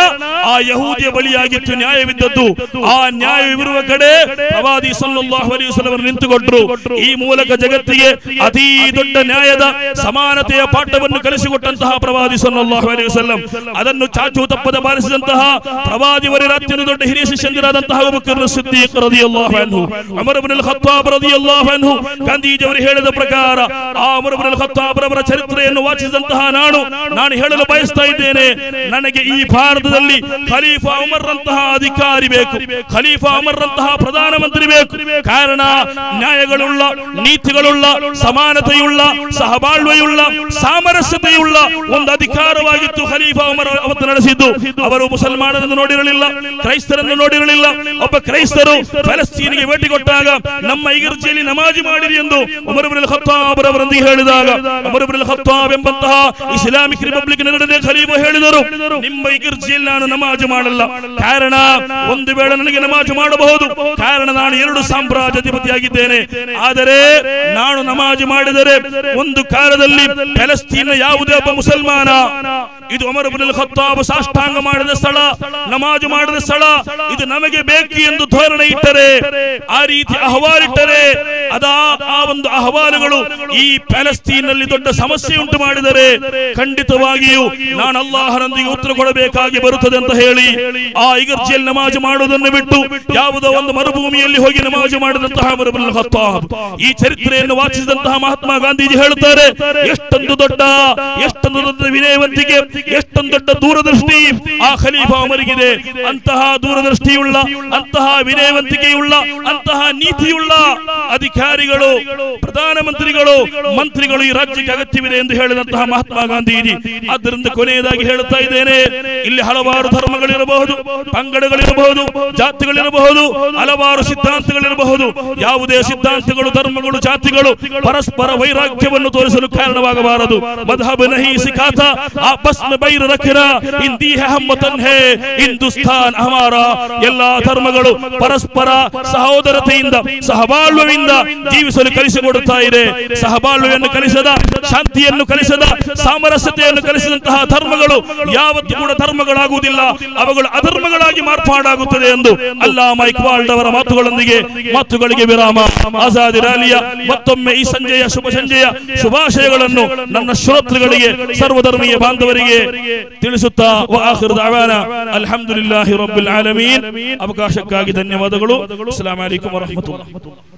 ಆ ಯಹೂದಿಯ ಬಳಿಯಾಗಿತ್ತು ನ್ಯಾಯವಿದ್ದದ್ದು ಆ ನ್ಯಾಯವಿರುವ ಕಡೆ ಪ್ರವಾದಿ ಸಲ್ಲಲ್ಲಾಹು ಅಲೈಹಿ ವಸಲ್ಲಂ ನಿಂತುಕೊಂಡ್ರು ಈ ಮೂಲಕ ಜಗತ್ತಿಗೆ ಅತಿ ದೊಡ್ಡ ನ್ಯಾಯದ ಸಮಾನತೆಯ ಪಾಠವನ್ನು ಕಲಿಸಿಕೊಟ್ಟಂತಹ ಪ್ರವಾದಿ ಸಲ್ಲಲ್ಲಾಹು ಅಲೈಹಿ ವಸಲ್ಲಂ ಅದನ್ನು ಚಾಚು ತಪ್ಪದ ಪಾಲಿಸಿದಂತಹ ಪ್ರವಾದಿ ವರೆರ ಅತ್ಯಂತ ದೊಡ್ಡ ಹಿರಿಯ ಶಿಷ್ಯಂದಿರಾದಂತಹ ಅಬೂಬಕರ್ ಸಿದ್ದೀಕ್ ರದಿಯಲ್ಲಾಹು ಅನ್ಹು ಉಮರ್ ಇಬ್ನ್ ಅಲ್ ಖತ್ತಾಬ್ ರದಿಯಲ್ಲಾಹು ಅನ್ಹು ಗಾಂಧೀಜಿಯವರು ಹೇಳಿದ ಪ್ರಕಾರ ಆ ಉಮರ್ ಇಬ್ನ್ ಅಲ್ ಖತ್ತಾಬ್ ರವರ ಚರಿತ್ರೆಯನ್ನು ವಾಚಿಸಿದಂತಹ ನಾನು ನಾನು ಹೇಳಲು ಬಯಸ್ತಾ ಇದ್ದೇನೆ ನನಗೆ ಈ ಭಾರತದಲ್ಲಿ ಖಲೀಫಾ ಉಮರ್ ರಂತಹ ಅಧಿಕಾರಿ ಬೇಕು ಖಲೀಫಾ ಉಮರ್ ರಂತಹ ಪ್ರಧಾನಮಂತ್ರಿ ಬೇಕು ಕಾರಣ ನ್ಯಾಯಗಳುಳ್ಳ ನೀತಿಗಳುಳ್ಳ ಸಮಾನತೆಯುಳ್ಳ ಸಹಬಾಳ್ವೆಯುಳ್ಳ ಸಾಮರಸ್ಯತೆಯುಳ್ಳ ಒಂದು ಅಧಿಕಾರವಾಗಿತ್ತು ಖಲೀಫಾ ಉಮರ್ ಅವತ್ತು ನಡೆಸಿದ್ದು ಅವರು ಮುಸಲ್ಮಾನರನ್ನು ನೋಡಿರಲಿಲ್ಲ ಕ್ರೈಸ್ತರನ್ನು ನೋಡಿರಲಿಲ್ಲ ಒಬ್ಬ ಕ್ರೈಸ್ತರು ಫಲಸ್ತೀನಿಗೆ ಭೇಟಿ ಕೊಟ್ಟಾಗ ನಮ್ಮ ಇಗರ್ಜಿಯಲ್ಲಿ ನಮಾಜಿ ಮಾಡಿರಿ ಎಂದು ಉಮರ್ ಇಬ್ನ್ ಅಲ್ ಖತ್ತಾಬ್ ಅವರೊಂದಿಗೆ ಹೇಳಿದಾಗ ಉಮರ್ ಇಬ್ನ್ ಅಲ್ ಖತ್ತಾಬ್ ಎಂಬಂತಹ ಇಸ್ಲಾಮಿಕ್ ರಿಪಬ್ಲಿಕ್ ಎರಡನೇ ಖಲೀಫಾ ಹೇಳಿದರು ನಿಮ್ಮ ಇಗರ್ಜಿಯಲ್ಲಿ ನಾನು ನಮಾಜು ಮಾಡಲ್ಲ ಕಾರಣ ಒಂದು ವೇಳೆ ನನಗೆ ನಮಾಜು ಮಾಡಬಹುದು ಕಾರಣ ನಾನು ಎರಡು ಸಾಮ್ರಾಜ್ಯಾಧಿಪತಿಯಾಗಿದ್ದೇನೆ ಆದರೆ ನಾನು ನಮಾಜು ಮಾಡಿದರೆ ಒಂದು ಕಾಲದಲ್ಲಿ ಫಲಸ್ತೀನ ಯಾವುದೇ ಒಬ್ಬ ಮುಸಲ್ಮಾನ ಇದು ಉಮರ್ ಇಬ್ನ್ ಅಲ್ ಖತ್ತಾಬ್ ಸಾಷ್ಟಾಂಗ ಮಾಡಿದ ಸ್ಥಳ ನಮಾಜು ಮಾಡಿದ ಸ್ಥಳ ಇದು ನಮಗೆ ಬೇಕು ಎಂದು ಧೋರಣೆ ಇಟ್ಟರೆ ಆ ರೀತಿ ಅಹವಾಲಿಟ್ಟರೆ ಅದಾ ಆ ಒಂದು ಅಹವಾಲುಗಳು ಈ ಪ್ಯಾಲೆಸ್ತೀನಲ್ಲಿ ದೊಡ್ಡ ಸಮಸ್ಯೆ ಉಂಟು ಮಾಡಿದರೆ ಖಂಡಿತವಾಗಿಯೂ ನಾನು ಅಲ್ಲಾಹನೊಂದಿಗೆ ಉತ್ತರ ಕೊಡಬೇಕಾಗಿ ಬರುತ್ತದೆ ಅಂತ ಹೇಳಿ ಆ ಇಗರ್ಜಿಯಲ್ಲಿ ನಮಾಜು ಮಾಡುವುದನ್ನು ಬಿಟ್ಟು ಯಾವುದೋ ಒಂದು ಮರುಭೂಮಿಯಲ್ಲಿ ಹೋಗಿ ನಮಾಜು ಮಾಡಿದಂತಹ ಉಮರ್ ಇಬ್ನ್ ಅಲ್ ಖತ್ತಾಬ್ ಈ ಚರಿತ್ರೆಯನ್ನು ವಾಚಿಸಿದಂತಹ ಮಹಾತ್ಮ ಗಾಂಧೀಜಿ ಹೇಳುತ್ತಾರೆ ಎಷ್ಟೊಂದು ದೊಡ್ಡ ಎಷ್ಟೊಂದು ದೊಡ್ಡ ವಿನಯವಂತಿಕೆ ಎಷ್ಟೊಂದು ದೊಡ್ಡ ದೂರದೃಷ್ಟಿ ಆ ಖಲೀಫಾ ಉಮರಿಗಿದೆ ಅಂತಹ ದೂರದೃಷ್ಟಿಯುಳ್ಳ ಅಂತಹ ವಿನಯವಂತಿಕೆಯುಳ್ಳ ಅಂತಹ ನೀತಿಯುಳ್ಳ ಅಧಿಕಾರಿಗಳು ಪ್ರಧಾನಮಂತ್ರಿಗಳು ಮಂತ್ರಿಗಳು ಈ ರಾಜ್ಯಕ್ಕೆ ಅಗತ್ಯವಿದೆ ಎಂದು ಹೇಳಿದಂತಹ ಮಹಾತ್ಮ ಗಾಂಧೀಜಿ ಆದ್ದರಿಂದ ಕೊನೆಯದಾಗಿ ಹೇಳುತ್ತಾ ಇದ್ದೇನೆ ಇಲ್ಲಿ ಹಲವಾರು ಧರ್ಮಗಳಿರಬಹುದು ಪಂಗಡಗಳಿರಬಹುದು ಜಾತಿಗಳಿರಬಹುದು ಹಲವಾರು ಸಿದ್ಧಾಂತಗಳಿರಬಹುದು ಯಾವುದೇ ಸಿದ್ಧಾಂತಗಳು ಧರ್ಮಗಳು ಜಾತಿಗಳು ಪರಸ್ಪರ ವೈರಾಗ್ಯವನ್ನು ತೋರಿಸಲು ಕಾರಣವಾಗಬಾರದು ಮಧಬ್ ನಹಿ ಸಿಖಾತ ಆಪಸ್ ಮೇ ಬೈರ್ ರಖರ ಹಿಂದಿ ಹೈ ಹಮ್ ವತನ್ ಹೈ ಹಿಂದೂಸ್ತಾನ್ ಹಮಾರ ಎಲ್ಲಾ ಧರ್ಮಗಳು ಪರಸ್ಪರ ಸಹೋದರತೆಯಿಂದ ಸಹಬಾಳ್ವೆಯಿಂದ ಜೀವಿಸಲು ಕಲಿಸಿಕೊಡುತ್ತಾ ಇದೆ ಸಹಬಾಳ್ವೆಯನ್ನು ಕಲಿಸದ ಶಾಂತಿಯನ್ನು ಕಲಿಸದ ಸಾಮರಸ್ಯತೆಯನ್ನು ಕಲಿಸಿದಂತಹ ಧರ್ಮಗಳು ಯಾವತ್ತೂ ಕೂಡ ಧರ್ಮಗಳಾಗುವುದಿಲ್ಲ ಅವುಗಳು ಅಧರ್ಮಗಳಾಗಿ ಮಾರ್ಪಾಡಾಗುತ್ತದೆ ಎಂದು ಅಲ್ಲಾಮ ಇಕ್ಬಾಲ್ ಅವರ ಮಾತುಗಳೊಂದಿಗೆ ಮಾತುಗಳಿಗೆ ವಿರಾಮ ಆಜಾದಿ ರ್ಯಾಲಿಯ ಮತ್ತೊಮ್ಮೆ ಈ ಸಂಜೆಯ ಶುಭ ಸಂಜೆಯ ಶುಭಾಶಯಗಳನ್ನು ನನ್ನ ಶ್ರೋತೃಗಳಿಗೆ ಸರ್ವಧರ್ಮೀಯ ಬಾಂಧವರಿಗೆ ತಿಳಿಸುತ್ತಾ ವಾಖಿರ್ ದಾವಾನ ಅಲ್ಹಮ್ದುಲಿಲ್ಲಾಹಿ ರಬ್ಬಿಲ್ ಆಲಮೀನ್ ಅವಕಾಶಕ್ಕಾಗಿ ಧನ್ಯವಾದಗಳು ಅಸ್ಸಲಾಮು ಅಲೈಕುಂ ವರಹಮತುಲ್ಲಾಹಿ